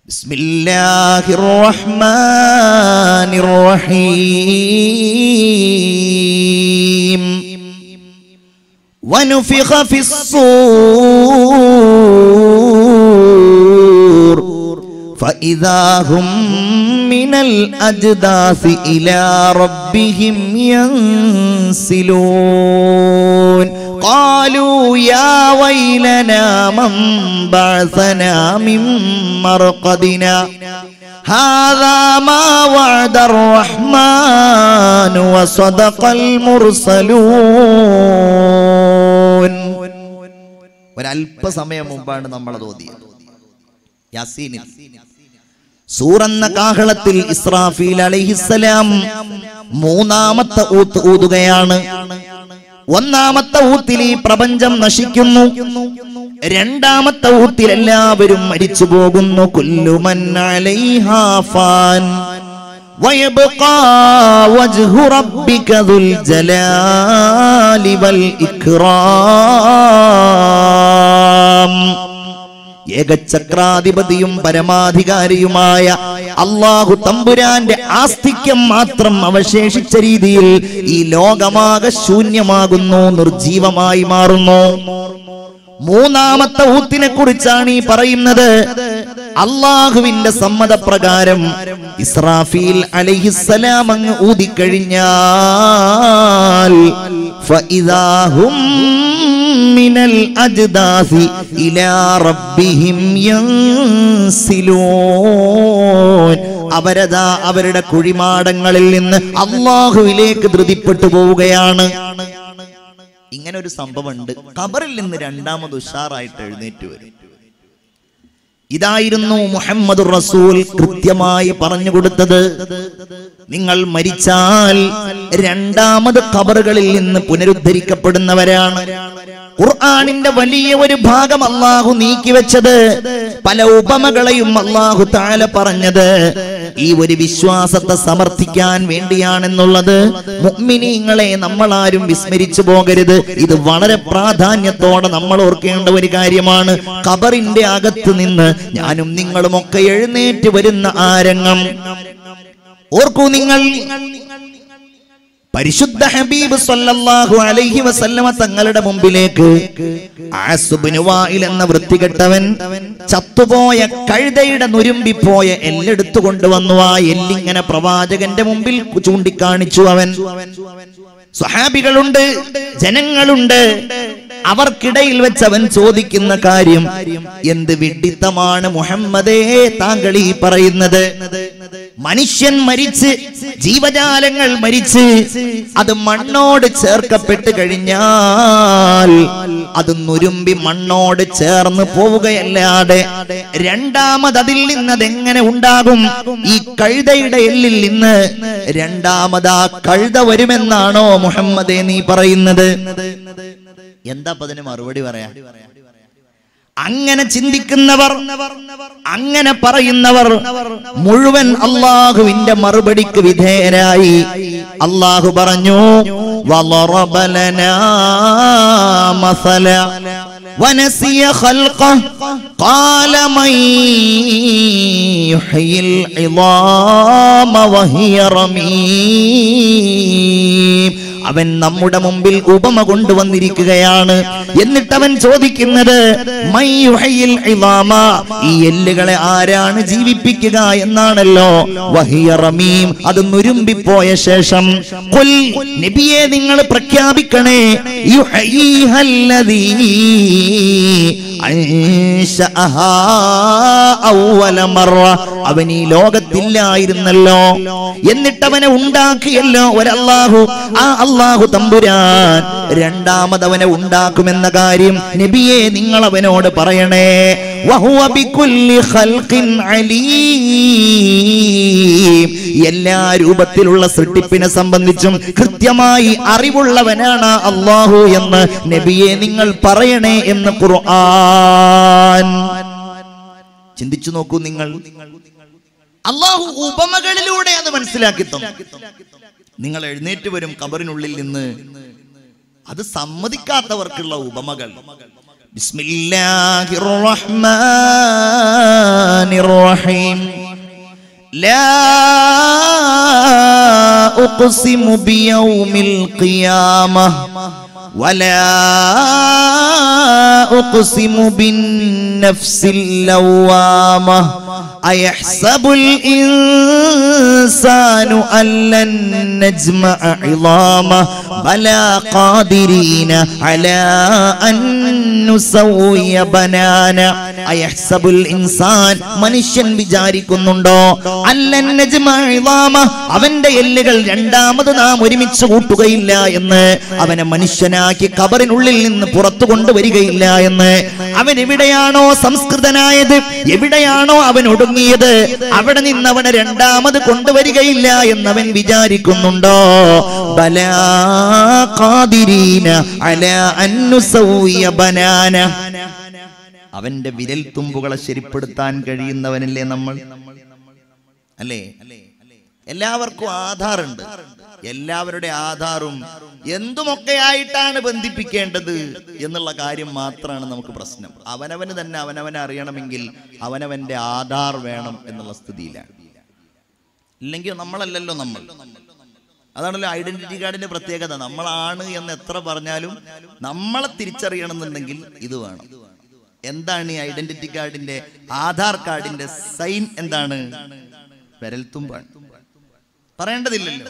بسم الله الرحمن الرحيم ونفخ في الصور فإذا هم من الأجداث إلى ربهم ينسلون قالوا يا ويلنا من بعثنا من مرقدنا هذا ما وعد الرحمن وصدق المرسلون ഒരല്പസമയം മുമ്പാണ് നമ്മൾ അത് ഓതിയത് യാസീനിൽ സൂറന്ന കാഹളത്തിൽ ഇസ്രാഫീൽ അലൈഹിസ്സലാം മൂന്നാമത്തെ ഊത്ത് ഊതുകയാണ് ഒന്നാമത്തെ ഊത്തിൽ ഈ പ്രപഞ്ചം നശിക്കുന്നു രണ്ടാമത്തെ ഊത്തിൽ എല്ലാവരും മരിച്ചു പോകുന്നു കുല്ലുമൻ അലൈഹാ ഫാൻ ويبقى وجه ربك ذو الجلال والإكرام ഏകചക്രാധിപതിയും പരമാധികാരിയുമായ അള്ളാഹു തമ്പുരാന്റെ ആസ്തിക്യം മാത്രം അവശേഷിച്ച രീതിയിൽ ഈ ലോകമാകെ ശൂന്യമാകുന്നു നിർജീവമായി മാറുന്നു മൂന്നാമത്തെ ഊത്തിനെ കുറിച്ചാണ് ഈ പറയുന്നത് അള്ളാഹുവിന്റെ സമ്മതപ്രകാരം ഇസ്രാഫീൽ അലൈഹിസ്സലാം അങ്ങ് ഊതിക്കഴിഞ്ഞാൽ ഫഇദാഹും മിനൽ അജ്ദാസി ഇലാ റബ്ബിഹിം യൻസിലൂൻ അവരതാ അവരുടെ കുഴിമാടങ്ങളിൽ നിന്ന് അള്ളാഹുവിലേക്ക് ധൃതിപ്പെട്ടു പോവുകയാണ് ഇങ്ങനെ ഒരു സംഭവമുണ്ട് ഖബറിൽ നിന്ന് രണ്ടാമത് ഉഷാറായിട്ട് എഴുന്നേറ്റ് വരും ഇതായിരുന്നു മുഹമ്മദ് റസൂൽ കൃത്യമായി പറഞ്ഞു കൊടുത്തത് നിങ്ങൾ മരിച്ചാൽ രണ്ടാമത് ഖബറുകളിൽ നിന്ന് പുനരുദ്ധരിക്കപ്പെടുന്നവരാണ് ഖുർആാനിന്റെ വലിയ ഒരു ഭാഗം അള്ളാഹു നീക്കിവെച്ചത് പല ഉപമകളെയും അള്ളാഹു താല പറഞ്ഞത് ഈ ഒരു വിശ്വാസത്തെ സമർത്ഥിക്കാൻ വേണ്ടിയാണെന്നുള്ളത് മുഅ്മിനീങ്ങളെ നമ്മളാരും വിസ്മരിച്ചു പോകരുത് ഇത് വളരെ പ്രാധാന്യത്തോടെ നമ്മൾ ഓർക്കേണ്ട ഒരു കാര്യമാണ് ഖബറിന്റെ അകത്ത് നിന്ന് ഞാനും നിങ്ങളും ഒക്കെ എഴുന്നേറ്റ് വരുന്ന ആ രംഗം ഓർക്കൂ നിങ്ങൾ പരിശുദ്ധ ഹബീബ് സല്ലല്ലാഹു അലൈഹി വസല്ലമ തങ്ങളുടെ മുമ്പിലേക്ക് ആസുബ്നു വായിൽ എന്ന വൃത്തികെട്ടവൻ ചത്തുപോയ കഴുതയുടെ നുരുമ്പിപ്പോയ എല്ലെടുത്തു കൊണ്ടുവന്നു ആ എല്ലിങ്ങനെ പ്രവാചകന്റെ മുമ്പിൽ ചൂണ്ടിക്കാണിച്ചു അവൻ സ്വഹാബികളുണ്ട് ജനങ്ങളുണ്ട് അവർക്കിടയിൽ വെച്ച് അവൻ ചോദിക്കുന്ന കാര്യം എന്ത് വിഡിത്തമാണ് മുഹമ്മദേ താങ്കൾ ഈ പറയുന്നത് മനുഷ്യൻ മരിച്ച് ജീവജാലങ്ങൾ മരിച്ച് അത് മണ്ണോട് ചേർക്കപ്പെട്ട് കഴിഞ്ഞാൽ അത് നുരുമ്പി മണ്ണോട് ചേർന്ന് പോവുകയല്ലാതെ രണ്ടാമത് അതിൽ നിന്ന് അതെങ്ങനെ ഉണ്ടാകും ഈ കഴുതയുടെ എല്ലിൽ നിന്ന് രണ്ടാമത് ആ കഴുത വരുമെന്നാണോ മുഹമ്മദേ നീ പറയുന്നത് എന്താ അപ്പൊ അതിന് മറുപടി പറയാ അങ്ങനെ ചിന്തിക്കുന്നവർ അങ്ങനെ പറയുന്നവർ മുഴുവൻ അള്ളാഹുവിന്റെ മറുപടിക്ക് വിധേയരായി അള്ളാഹു പറഞ്ഞു وَضَرَبَ لَنَا مَثَلًا ونسي خلقه قال من يحيي العظام وهي رميم അവൻ നമ്മുടെ മുമ്പിൽ ഉപമ കൊണ്ടുവന്നിരിക്കുകയാണ് എന്നിട്ട് അവൻ ചോദിക്കുന്നത് മയ്യുഹയിൽ ഇളാമ ഈ എല്ലുകളെ ആരാണ് ജീവിപ്പിക്കുക എന്നാണല്ലോ വഹിയ റമീം അത് നുരുമ്പിപ്പോയ ശേഷം കൊൽ നബിയെ നിങ്ങൾ പ്രഖ്യാപിക്കണേ യുഹയീഹല്ലദീ അൻശഅഹാ അവ്വല മറ അവൻ ഈ ലോകത്തില്ലായിരുന്നല്ലോ എന്നിട്ട് അവനെ ഉണ്ടാക്കിയല്ലോ ഒരല്ലാഹു ആ അള്ളാഹു തമ്പുരാൻ രണ്ടാമത് അവനെ ഉണ്ടാക്കുമെന്ന കാര്യം നബിയെ നിങ്ങൾ അവനോട് പറയണേ വഹുവ ബികുല്ലി ഖൽഖിൻ അലീം എല്ലാ രൂപത്തിലുള്ള സൃഷ്ടിപ്പിനെ സംബന്ധിച്ചും കൃത്യമായി അറിവുള്ളവനാണ് അള്ളാഹു എന്ന് നബിയെ നിങ്ങൾ പറയണേ എന്ന് ഖുർആൻ ചിന്തിച്ചു നോക്കൂ നിങ്ങൾ അള്ളാഹു ഉപമകളിലൂടെ അത് മനസ്സിലാക്കി തന്നു നിങ്ങൾ എഴുന്നേറ്റ് വരും കബറിനുള്ളിൽ നിന്ന് അത് സമ്മതിക്കാത്തവർക്കുള്ള ഉപമകൾ بسم الله الرحمن الرحيم لا أقسم بيوم القيامة ولا أقسم بالنفس اللوامة أيحسب الإنسان أن لن نجمع عظامه بلى قادرين على أن نسوي بنانا أيحسب الإنسان മനുഷ്യൻ വിചാരിക്കുന്നുണ്ടോ അല്ലൻ നജ്മഅ ഇളാമ അവന്റെ എല്ലുകൾ രണ്ടാമത് നാം ഒരുമിച്ച് കൂട്ടുകയില്ല എന്ന് അവനെ മനുഷ്യനാക്കി കബറിനുള്ളിൽ നിന്ന് പുറത്തു കൊണ്ടുവരികയില്ല എന്ന് അവൻ എവിടെയാണോ സംസ്കൃതനായത് എവിടെയാണോ അവൻ ഒടുങ്ങിയത് അവിടെ നിന്ന് അവനെ രണ്ടാമത് കൊണ്ടുവരികയില്ല എന്നവൻ വിചാരിക്കുന്നുണ്ടോ ബലാ ഖാദിരീന അലാ അൻ നുസവ്വിയ ബനാന അവന്റെ വിരൽ തുമ്പുകളെ ശരിപ്പെടുത്താൻ കഴിയുന്നവനല്ലേ നമ്മൾ അല്ലേ എല്ലാവർക്കും ആധാറുണ്ട് എല്ലാവരുടെ ആധാറും എന്തുമൊക്കെ ആയിട്ടാണ് ബന്ധിപ്പിക്കേണ്ടത് എന്നുള്ള കാര്യം മാത്രമാണ് നമുക്ക് പ്രശ്നം അവനവന് തന്നെ അവനവനെ അറിയണമെങ്കിൽ അവനവന്റെ ആധാർ വേണം എന്നുള്ള സ്ഥിതിയിലാണ് ഇല്ലെങ്കിൽ നമ്മളല്ലല്ലോ നമ്മൾ അതാണല്ലോ ഐഡന്റിറ്റി കാർഡിന്റെ പ്രത്യേകത നമ്മളാണ് എന്ന് എത്ര പറഞ്ഞാലും നമ്മളെ തിരിച്ചറിയണമെന്നുണ്ടെങ്കിൽ ഇത് വേണം എന്താണ് ഈ ഐഡന്റിറ്റി കാർഡിന്റെ ആധാർ കാർഡിന്റെ സൈൻ എന്താണ് വിരൽത്തുമ്പാണ് പറയേണ്ടതില്ലല്ലോ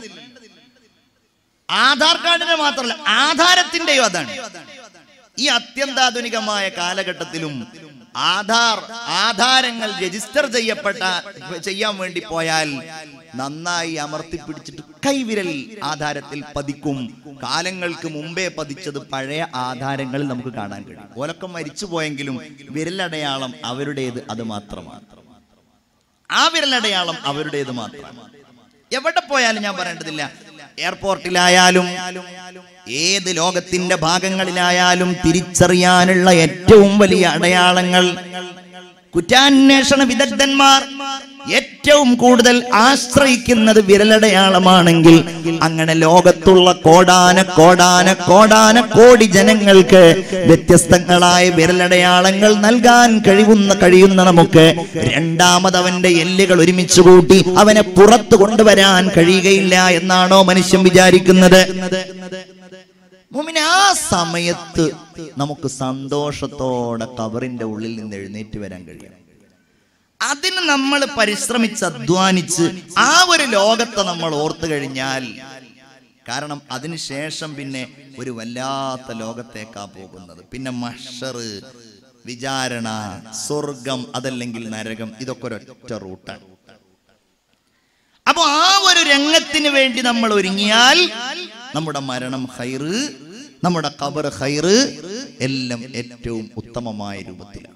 ആധാർ കാർഡിന് മാത്രമല്ല ആധാരത്തിന്റെയോ അതാണ് ഈ അത്യന്താധുനികമായ കാലഘട്ടത്തിലും ആധാർ ആധാരങ്ങൾ രജിസ്റ്റർ ചെയ്യപ്പെട്ട ചെയ്യാൻ വേണ്ടി പോയാൽ നന്നായി അമർത്തി പിടിച്ചിട്ട് കൈവിരൽ ആധാരത്തിൽ പതിക്കും കാലങ്ങൾക്ക് മുമ്പേ പതിച്ചത് പഴയ ആധാരങ്ങളിൽ നമുക്ക് കാണാൻ കഴിയും ഓലൊക്കെ മരിച്ചു പോയെങ്കിലും വിരലടയാളം അവരുടേത് അത് മാത്രമാണ് ആ വിരലടയാളം അവരുടേത് മാത്രമാണ് എവിടെ പോയാലും ഞാൻ പറയേണ്ടതില്ല എയർപോർട്ടിലായാലും ഏത് ലോകത്തിന്റെ ഭാഗങ്ങളിലായാലും തിരിച്ചറിയാനുള്ള ഏറ്റവും വലിയ അടയാളങ്ങൾ കുറ്റാന്വേഷണ വിദഗ്ധന്മാർ ഏറ്റവും കൂടുതൽ ആശ്രയിക്കുന്നത് വിരലടയാളമാണെങ്കിൽ അങ്ങനെ ലോകത്തുള്ള കോടാന കോടാന കോടാന കോടി ജനങ്ങൾക്ക് വ്യത്യസ്തങ്ങളായ വിരലടയാളങ്ങൾ നൽകാൻ കഴിയുന്ന കഴിയുന്ന നമുക്ക് രണ്ടാമത് അവന്റെ എല്ലുകൾ ഒരുമിച്ച് കൂട്ടി അവനെ പുറത്തു കൊണ്ടുവരാൻ കഴിയുകയില്ല എന്നാണോ മനുഷ്യൻ വിചാരിക്കുന്നത് മുമിന് ആ സമയത്ത് നമുക്ക് സന്തോഷത്തോടെ കബറിന്റെ ഉള്ളിൽ നിന്ന് എഴുന്നേറ്റ് വരാൻ കഴിയും അതിന് നമ്മൾ പരിശ്രമിച്ച് അധ്വാനിച്ച് ആ ഒരു ലോകത്തെ നമ്മൾ ഓർത്തു കഴിഞ്ഞാൽ കാരണം അതിനുശേഷം പിന്നെ ഒരു വല്ലാത്ത ലോകത്തേക്കാ പോകുന്നത് പിന്നെ മഷർ വിചാരണ സ്വർഗം അതല്ലെങ്കിൽ നരകം ഇതൊക്കെ ഒരൊറ്റ റൂട്ടാണ് അപ്പൊ ആ ഒരു രംഗത്തിന് വേണ്ടി നമ്മൾ ഒരുങ്ങിയാൽ നമ്മുടെ മരണം ഹൈറ് നമ്മുടെ കബർ ഹൈറ് എല്ലാം ഏറ്റവും ഉത്തമമായ രൂപത്തിലാണ്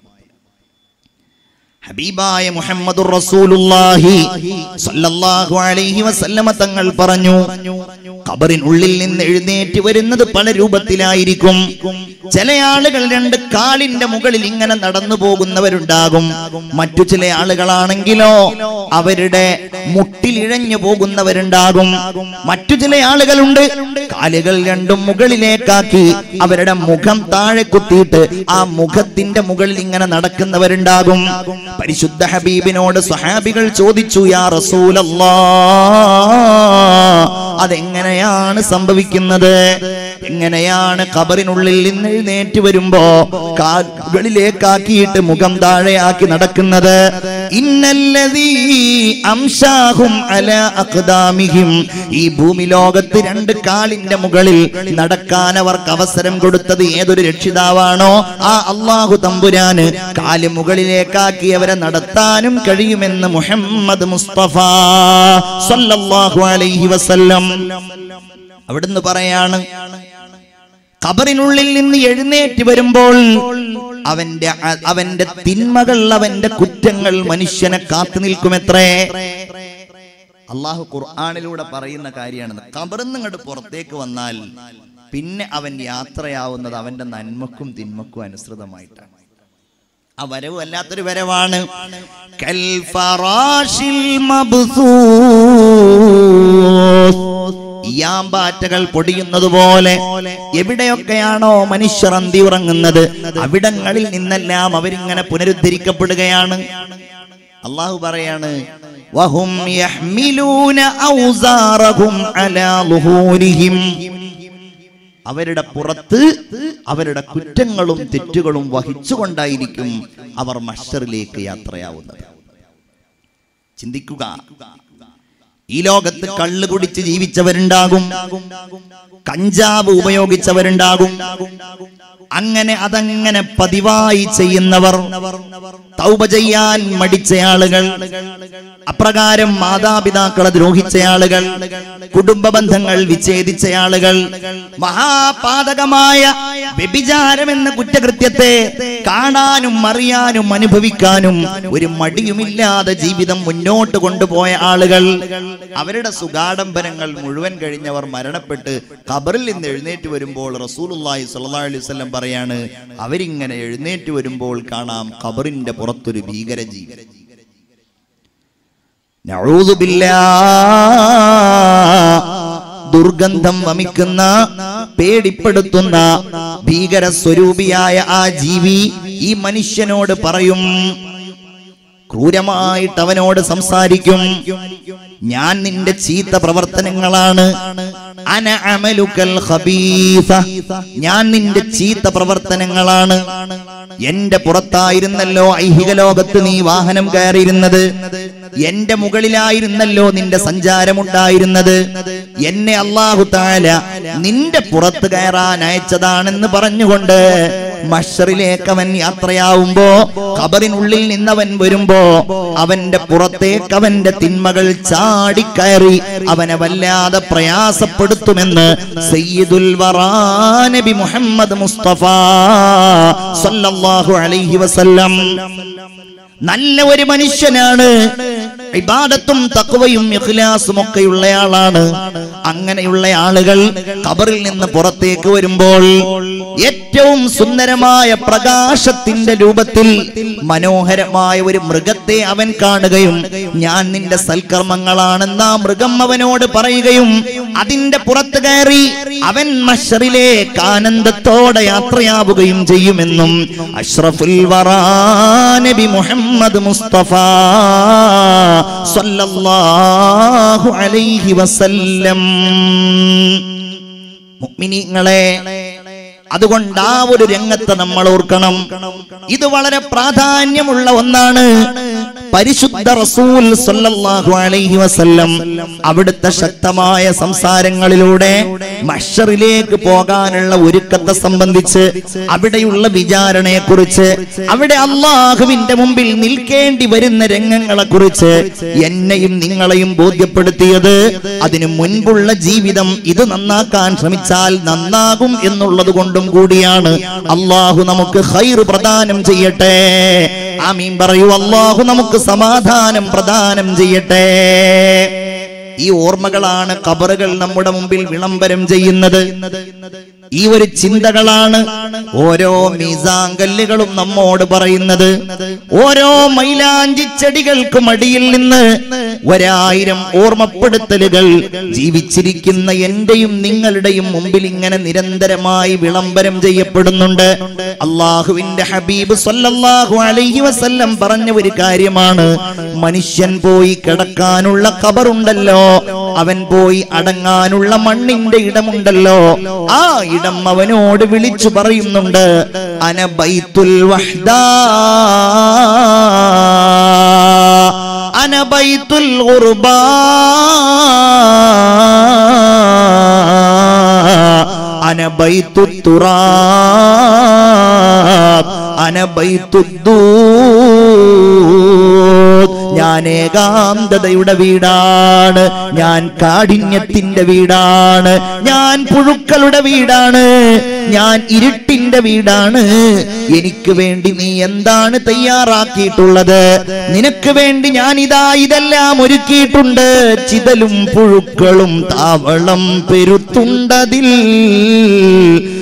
ഹബീബായ മുഹമ്മദുർ റസൂലുള്ളാഹി സ്വല്ലല്ലാഹു അലൈഹി വസല്ലമ തങ്ങൾ പറഞ്ഞു ഖബറിനുള്ളിൽ നിന്ന് എഴുന്നേറ്റ് വരുന്നത് പല രൂപത്തിലായിരിക്കും ചില ആളുകൾ രണ്ട് കാലിന്റെ മുകളിൽ ഇങ്ങനെ നടന്നു പോകുന്നവരുണ്ടാകും മറ്റു ചില ആളുകളാണെങ്കിലോ അവരുടെ മുട്ടിലിഴഞ്ഞു പോകുന്നവരുണ്ടാകും മറ്റു ചില ആളുകളുണ്ട് കാലുകൾ രണ്ടും മുകളിലേക്കാക്കി അവരുടെ മുഖം താഴെ കുത്തിയിട്ട് ആ മുഖത്തിന്റെ മുകളിൽ ഇങ്ങനെ നടക്കുന്നവരുണ്ടാകും പരിശുദ്ധ ഹബീബിനോട് സ്വഹാബികൾ ചോദിച്ചു യാ റസൂലല്ലാ അതെങ്ങനെയാണ് സംഭവിക്കുന്നത് എങ്ങനെയാണ് ഖബറിനുള്ളിൽ നിന്ന് എഴുന്നേറ്റ് വരുമ്പോ കാലുകളിലേക്കാക്കിയിട്ട് മുഖം താഴെയാക്കി നടക്കുന്നത് ഇന്നല്ലതീ അംശാഹും അല അഖ്ദാമിഹിം ഈ ഭൂമി ലോകത്ത് രണ്ട് കാലിന്റെ മുകളിൽ നടക്കാൻ അവർക്ക് അവസരം കൊടുത്തത് ഏതൊരു രക്ഷിതാവാണോ ആ അള്ളാഹു തമ്പുരാന് കാല് മുകളിലേക്കാക്കി അവരെ നടത്താനും കഴിയുമെന്ന് മുഹമ്മദ് മുസ്തഫ സല്ലല്ലാഹു അലൈഹി വസല്ലം അവിടുന്ന് പറയാണ് ഖബറിനുള്ളിൽ നിന്ന് എഴുന്നേറ്റ് വരുമ്പോൾ അവന്റെ അവന്റെ തിന്മകൾ അവന്റെ കുറ്റങ്ങൾ മനുഷ്യനെ കാത്തു നിൽക്കുമെത്രേ അള്ളാഹു ഖുർആാനിലൂടെ പറയുന്ന കാര്യമാണ് ഖബറിന്ന് ഇങ്ങോട്ട് പുറത്തേക്ക് വന്നാൽ പിന്നെ അവൻ യാത്രയാവുന്നത് അവന്റെ നന്മക്കും തിന്മക്കും അനുസൃതമായിട്ടാണ് ആ വരവ് വല്ലാത്തൊരു വരവാണ് കൽ ഫറാശിൽ മബ്സൂസ് ഈയാമ്പാറ്റകൾ പൊടിയുന്നത് പോലെ എവിടെയൊക്കെയാണോ മനുഷ്യർ അന്തി ഉറങ്ങുന്നത് അവിടങ്ങളിൽ നിന്നെല്ലാം അവരിങ്ങനെ പുനരുദ്ധരിക്കപ്പെടുകയാണ് അള്ളാഹു പറയാണ് വഹും യഹ്മിലൂന ഔസാറഹും അലാ ളുഹൂരിഹിം അവരുടെ പുറത്ത് അവരുടെ കുറ്റങ്ങളും തെറ്റുകളും വഹിച്ചുകൊണ്ടായിരിക്കും അവർ മഷറിലേക്ക് യാത്രയാവുന്നത് ചിന്തിക്കുക ഈ ലോകത്ത് കള്ള് കുടിച്ച് ജീവിച്ചവരുണ്ടാകും കഞ്ചാവ് ഉപയോഗിച്ചവരുണ്ടാകും അങ്ങനെ അതങ്ങനെ പതിവായി ചെയ്യുന്നവർ തൗബ ചെയ്യാൻ മടിച്ച ആളുകൾ അപ്രകാരം മാതാപിതാക്കളെ ദ്രോഹിച്ച ആളുകൾ കുടുംബ ബന്ധങ്ങൾ വിച്ഛേദിച്ച ആളുകൾ മഹാപാതകമായ വ്യഭിചാരം എന്ന കുറ്റകൃത്യത്തെ കാണാനും അറിയാനും അനുഭവിക്കാനും ഒരു മടിയുമില്ലാതെ ജീവിതം മുന്നോട്ട് കൊണ്ടുപോയ ആളുകൾ അവരുടെ സുഗാഡംബരങ്ങൾ മുഴുവൻ കഴിഞ്ഞവർ മരണപ്പെട്ട് ഖബറിൽ നിന്ന് എഴുന്നേറ്റ് വരുമ്പോൾ റസൂലുള്ളാഹി സ്വല്ലല്ലാഹു അലൈഹി വസല്ലം പറയാണ് അവരിങ്ങനെ എഴുന്നേറ്റ് വരുമ്പോൾ കാണാം ഖബറിന്റെ പുറത്തൊരു ഭീകര ജീവി നഊദു ദുർഗന്ധം വമിക്കുന്ന പേടിപ്പെടുത്തുന്ന ഭീകര സ്വരൂപിയായ ആ ജീവി ഈ മനുഷ്യനോട് പറയും ക്രൂരമായിട്ട് അവനോട് സംസാരിക്കും ഞാൻ നിന്റെ ചീത്ത പ്രവർത്തനങ്ങളാണ് അന അമലുക്കൽ ഖബീസ ഞാൻ നിന്റെ ചീത്ത പ്രവർത്തനങ്ങളാണ് എന്റെ പുറത്തായിരുന്നല്ലോ ഐഹിക ലോകത്ത് നീ വാഹനം കയറിയിരുന്നത് എന്റെ മുകളിലായിരുന്നല്ലോ നിന്റെ സഞ്ചാരമുണ്ടായിരുന്നത് എന്നെ അള്ളാഹു താല നിന്റെ പുറത്ത് കയറാൻ അയച്ചതാണെന്ന് പറഞ്ഞുകൊണ്ട് മഷറിലേക്ക് അവൻ യാത്രയാവുമ്പോ ഖബറിനുള്ളിൽ നിന്നവൻ വരുമ്പോ അവന്റെ പുറത്തേക്ക് അവന്റെ തിന്മകൾ ചാടിക്കയറി അവനെ വല്ലാതെ പ്രയാസപ്പെടുത്തുമെന്ന് സയ്യിദുൽ വറാ നബി മുഹമ്മദ് മുസ്തഫ സല്ലല്ലാഹു അലൈഹി വസല്ലം നല്ല ഒരു മനുഷ്യനാണ് ഇബാദത്തും തക്വയും ഇഖ്ലാസും ഒക്കെയുള്ളയാളാണ് അങ്ങനെയുള്ള ആളുകൾ ഖബറിൽ നിന്ന് പുറത്തേക്ക് വരുമ്പോൾ ഏറ്റവും സുന്ദരമായ പ്രകാശത്തിന്റെ രൂപത്തിൽ മനോഹരമായ ഒരു മൃഗത്തെ അവൻ കാണുകയും ഞാൻ നിന്റെ സൽക്കർമ്മങ്ങളാണെന്ന് ആ മൃഗം അവനോട് പറയുകയും അതിന്റെ പുറത്ത് കയറി അവൻ മഷറിലേക്ക് ആനന്ദത്തോടെ യാത്രയാവുകയും ചെയ്യുമെന്നും അഷ്റഫുൽ വറാ നബി മുഹമ്മദ് മുസ്തഫ സല്ലല്ലാഹു അലൈഹി വസല്ലം മുഅ്മിനീങ്ങളെ അതുകൊണ്ട് ആ ഒരു രംഗത്ത് നമ്മൾ ഓർക്കണം ഇത് വളരെ പ്രാധാന്യമുള്ള ഒന്നാണ് പരിശുദ്ധ റസൂൽ സല്ലല്ലാഹു അലൈഹി വസല്ലം അവിടുത്തെ ശക്തമായ സംസാരങ്ങളിലൂടെ മഷറിലേക്ക് പോകാനുള്ള ഒരുക്കത്തെ സംബന്ധിച്ച് അവിടെയുള്ള വിചാരണയെ കുറിച്ച് അവിടെ അള്ളാഹുവിന്റെ മുമ്പിൽ നിൽക്കേണ്ടി വരുന്ന രംഗങ്ങളെ കുറിച്ച് എന്നെയും നിങ്ങളെയും ബോധ്യപ്പെടുത്തിയത് അതിനു മുൻപുള്ള ജീവിതം ഇത് നന്നാക്കാൻ ശ്രമിച്ചാൽ നന്നാകും എന്നുള്ളത് കൊണ്ടും കൂടിയാണ് അള്ളാഹു നമുക്ക് ഹൈർ പ്രദാനം ചെയ്യട്ടെ ആമീൻ പറയൂ അള്ളാഹു നമുക്ക് സമാധാനം പ്രദാനം ചെയ്യട്ടെ ഈ ഓർമ്മകളാണ് കബറുകൾ നമ്മുടെ മുമ്പിൽ വിളംബരം ചെയ്യുന്നത് ഈ ഒരു ചിന്തകളാണ് ഓരോ മീസാങ്കല്ലുകളും നമ്മോട് പറയുന്നത് ഓരോ മൈലാഞ്ചി ചെടികൾക്കും അടിയിൽ നിന്ന് ഒരായിരം ഓർമ്മപ്പെടുത്തലുകൾ ജീവിച്ചിരിക്കുന്ന എന്റെയും നിങ്ങളുടെയും മുമ്പിൽ ഇങ്ങനെ നിരന്തരമായി വിളംബരം ചെയ്യപ്പെടുന്നുണ്ട് അള്ളാഹുവിന്റെ ഹബീബ് സല്ലല്ലാഹു അലൈഹി വസല്ലം പറഞ്ഞ ഒരു കാര്യമാണ് മനുഷ്യൻ പോയി കിടക്കാനുള്ള കബറുണ്ടല്ലോ അവൻ പോയി അടങ്ങാനുള്ള മണ്ണിന്റെ ഇടമുണ്ടല്ലോ ആ ഇടം അവനോട് വിളിച്ചു പറയുന്നുണ്ട് അന ബൈത്തുൽ വഹ്ദാ അന ബൈത്തുൽ ഖുർബാ അന ബൈത്തു തുറാബ് അന ബൈത്തു ഞാൻ ഏകാന്തതയുടെ വീടാണ് ഞാൻ കാഠിന്യത്തിന്റെ വീടാണ് ഞാൻ പുഴുക്കളുടെ വീടാണ് ഞാൻ ഇരുട്ടിന്റെ വീടാണ് എനിക്ക് വേണ്ടി നീ എന്താണ് തയ്യാറാക്കിയിട്ടുള്ളത് നിനക്ക് വേണ്ടി ഞാൻ ഇതാ ഇതെല്ലാം ഒരുക്കിയിട്ടുണ്ട് ചിതലും പുഴുക്കളും താവളം പെരുത്തുണ്ടതിൽ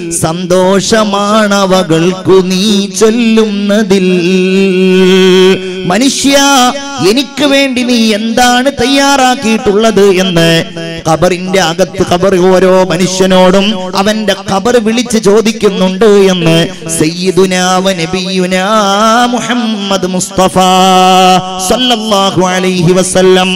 സന്തോഷമാണവകൾക്കു നീ ചൊല്ലുന്നതിൽ മനുഷ്യ എനിക്ക് വേണ്ടി നീ എന്താണ് തയ്യാറാക്കിയിട്ടുള്ളത് എന്ന് ഖബറിന്റെ അകത്ത് ഖബർ ഓരോ മനുഷ്യനോടും അവന്റെ ഖബർ വിളിച്ച് ചോദിക്കുന്നുണ്ട് എന്ന് സയ്യിദുനാ വ നബിയുനാ മുഹമ്മദ് മുസ്തഫ സല്ലല്ലാഹു അലൈഹി വസല്ലം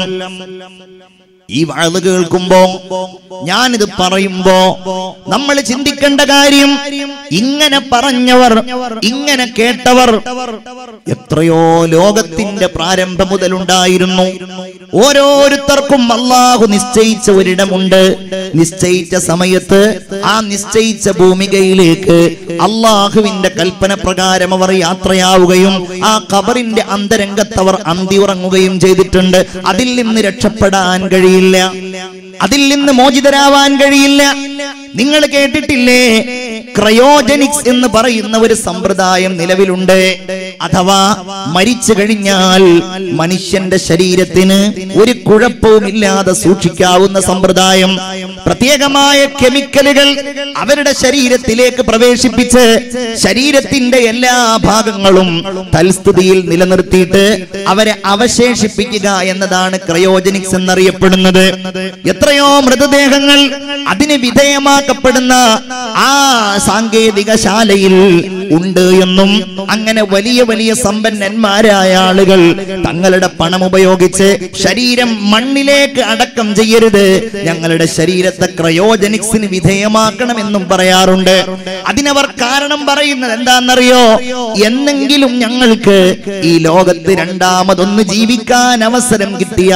ഈ വാഴ് കേൾക്കുമ്പോ ഞാനിത് പറയുമ്പോ നമ്മൾ ചിന്തിക്കേണ്ട കാര്യം ഇങ്ങനെ പറഞ്ഞവർ ഇങ്ങനെ കേട്ടവർ എത്രയോ ലോകത്തിന്റെ പ്രാരംഭം മുതലുണ്ടായിരുന്നു ഓരോരുത്തർക്കും അള്ളാഹു നിശ്ചയിച്ച ഒരിടമുണ്ട് നിശ്ചയിച്ച സമയത്ത് ആ നിശ്ചയിച്ച ഭൂമികയിലേക്ക് അള്ളാഹുവിന്റെ കൽപ്പന പ്രകാരം അവർ യാത്രയാവുകയും ആ ഖബറിന്റെ അന്തരംഗത്തവർ അന്തി ഉറങ്ങുകയും ചെയ്തിട്ടുണ്ട് അതിൽ നിന്ന് രക്ഷപ്പെടാൻ കഴിയില്ല അതിൽ നിന്ന് മോചിതരാവാൻ കഴിയില്ല നിങ്ങൾ കേട്ടിട്ടില്ലേ ക്രയോജനിക്സ് എന്ന് പറയുന്ന ഒരു സമ്പ്രദായം നിലവിലുണ്ട് അഥവാ മരിച്ചു കഴിഞ്ഞാൽ മനുഷ്യന്റെ ശരീരത്തിന് ഒരു കുഴപ്പവുമില്ലാതെ സൂക്ഷിക്കാവുന്ന സമ്പ്രദായം പ്രത്യേകമായ കെമിക്കലുകൾ അവരുടെ ശരീരത്തിലേക്ക് പ്രവേശിപ്പിച്ച് ശരീരത്തിന്റെ എല്ലാ ഭാഗങ്ങളും തൽസ്ഥിതിയിൽ നിലനിർത്തിയിട്ട് അവരെ അവശേഷിപ്പിക്കുക എന്നതാണ് ക്രയോജനിക്സ് എന്നറിയപ്പെടുന്നത് എത്രയോ മൃതദേഹങ്ങൾ അതിന് വിധേയമാക്കപ്പെടുന്ന ആ സാങ്കേതിക ശാലയിൽ ഉണ്ട് എന്നും അങ്ങനെ വലിയ വലിയ സമ്പന്നന്മാരായ ആളുകൾ തങ്ങളുടെ പണം ഉപയോഗിച്ച് ശരീരം മണ്ണിലേക്ക് അടക്കം ചെയ്യരുത് ഞങ്ങളുടെ ശരീരത്തെ ക്രയോജനിക്സിന് വിധേയമാക്കണമെന്നും പറയാറുണ്ട് അതിനവർ കാരണം പറയുന്നത് എന്താണെന്നറിയോ എന്നെങ്കിലും ഞങ്ങൾക്ക് ഈ ലോകത്ത് രണ്ടാമതൊന്ന് ജീവിക്കാൻ അവസരം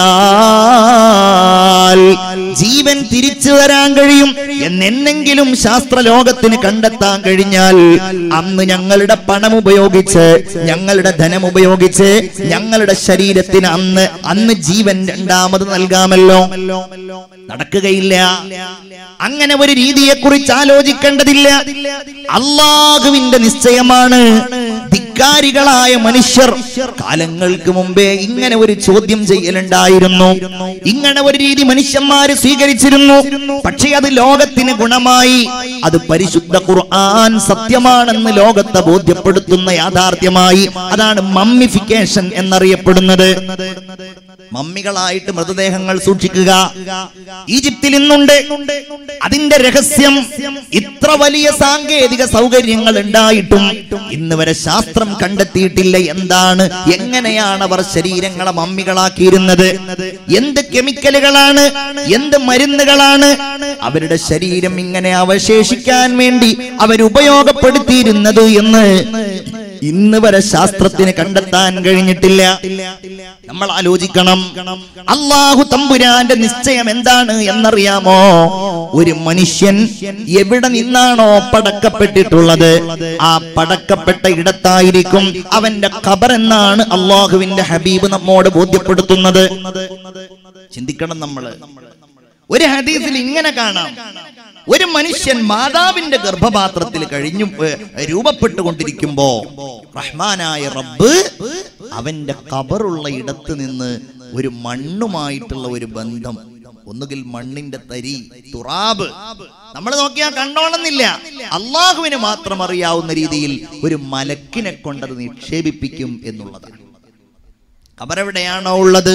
കിട്ടിയാൽ ജീവൻ തിരിച്ചു തരാൻ കഴിയും എന്നെന്നെങ്കിലും ശാസ്ത്ര ലോകത്തിന് കണ്ടെത്താൻ കഴിഞ്ഞാൽ അന്ന് ഞങ്ങളുടെ പണം ഉപയോഗിച്ച് ഞങ്ങളുടെ ധനം ഉപയോഗിച്ച് ഞങ്ങളുടെ ശരീരത്തിന് അന്ന് അന്ന് ജീവൻ രണ്ടാമത് നൽകാമല്ലോ നടക്കുകയില്ല അങ്ങനെ ഒരു രീതിയെ കുറിച്ച് ആലോചിക്കേണ്ടതില്ല അള്ളാഹുവിന്റെ നിശ്ചയമാണ് ധിക്കാരികളായ മനുഷ്യർ കാലങ്ങൾക്ക് മുമ്പേ ഇങ്ങനെ ഒരു ചോദ്യം ചെയ്യലുണ്ടായിരുന്നു ഇങ്ങനെ ഒരു രീതി മനുഷ്യന്മാര് സ്വീകരിച്ചിരുന്നു പക്ഷേ അത് ലോകത്തിന് ഗുണമായി അത് പരിശുദ്ധ ഖുർആൻ സത്യമാണെന്ന് ലോകത്തെ ബോധ്യപ്പെടുത്തുന്ന യാഥാർത്ഥ്യമായി അതാണ് മമ്മിഫിക്കേഷൻ എന്നറിയപ്പെടുന്നത് മമ്മികളായിട്ട് മൃതദേഹങ്ങൾ സൂക്ഷിക്കുക ഈജിപ്തിൽ ഇന്നുണ്ട് അതിന്റെ രഹസ്യം ഇത്ര വലിയ സാങ്കേതിക സൗകര്യങ്ങൾ ഉണ്ടായിട്ടും ഇന്ന് വരെ ശാസ്ത്രം കണ്ടെത്തിയിട്ടില്ല എന്താണ് എങ്ങനെയാണ് അവർ ശരീരങ്ങളെ മമ്മികളാക്കിയിരുന്നത് എന്ത് കെമിക്കലുകളാണ് എന്ത് മരുന്നുകളാണ് അവരുടെ ശരീരം ഇങ്ങനെ അവശേഷിക്കാൻ വേണ്ടി അവരുപയോഗപ്പെടുത്തിയിരുന്നത് എന്ന് ഇന്ന് വരെ ശാസ്ത്രത്തിന് കണ്ടെത്താൻ കഴിഞ്ഞിട്ടില്ല നമ്മൾ ആലോചിക്കണം അള്ളാഹു തമ്പുരാന്റെ നിശ്ചയം എന്താണ് എന്നറിയാമോ ഒരു മനുഷ്യൻ എവിടെ നിന്നാണോ പടക്കപ്പെട്ടിട്ടുള്ളത് ആ പടക്കപ്പെട്ട ഇടത്തായിരിക്കും അവന്റെ ഖബർ എന്നാണ് അള്ളാഹുവിന്റെ ഹബീബ് നമ്മോട് ബോധ്യപ്പെടുത്തുന്നത് ചിന്തിക്കണം നമ്മള് ഒരു ഹദീസിൽ ഇങ്ങനെ കാണാം ഒരു മനുഷ്യൻ മാതാവിന്റെ ഗർഭപാത്രത്തിൽ കഴിഞ്ഞു ഏ, രൂപപ്പെട്ടുകൊണ്ടിരിക്കുമ്പോ റഹ്മാനായ റബ്ബ് അവന്റെ കബറുള്ള ഇടത്ത് നിന്ന് ഒരു മണ്ണുമായിട്ടുള്ള ഒരു ബന്ധം ഒന്നുകിൽ മണ്ണിന്റെ തരി തുറാബ് നമ്മൾ നോക്കിയാൽ കണ്ടോണമെന്നില്ല അള്ളാഹുവിന് മാത്രം അറിയാവുന്ന രീതിയിൽ ഒരു മലക്കിനെ കൊണ്ടത് നിക്ഷേപിപ്പിക്കും എന്നുള്ളതാണ് കബറെവിടെയാണോ ഉള്ളത്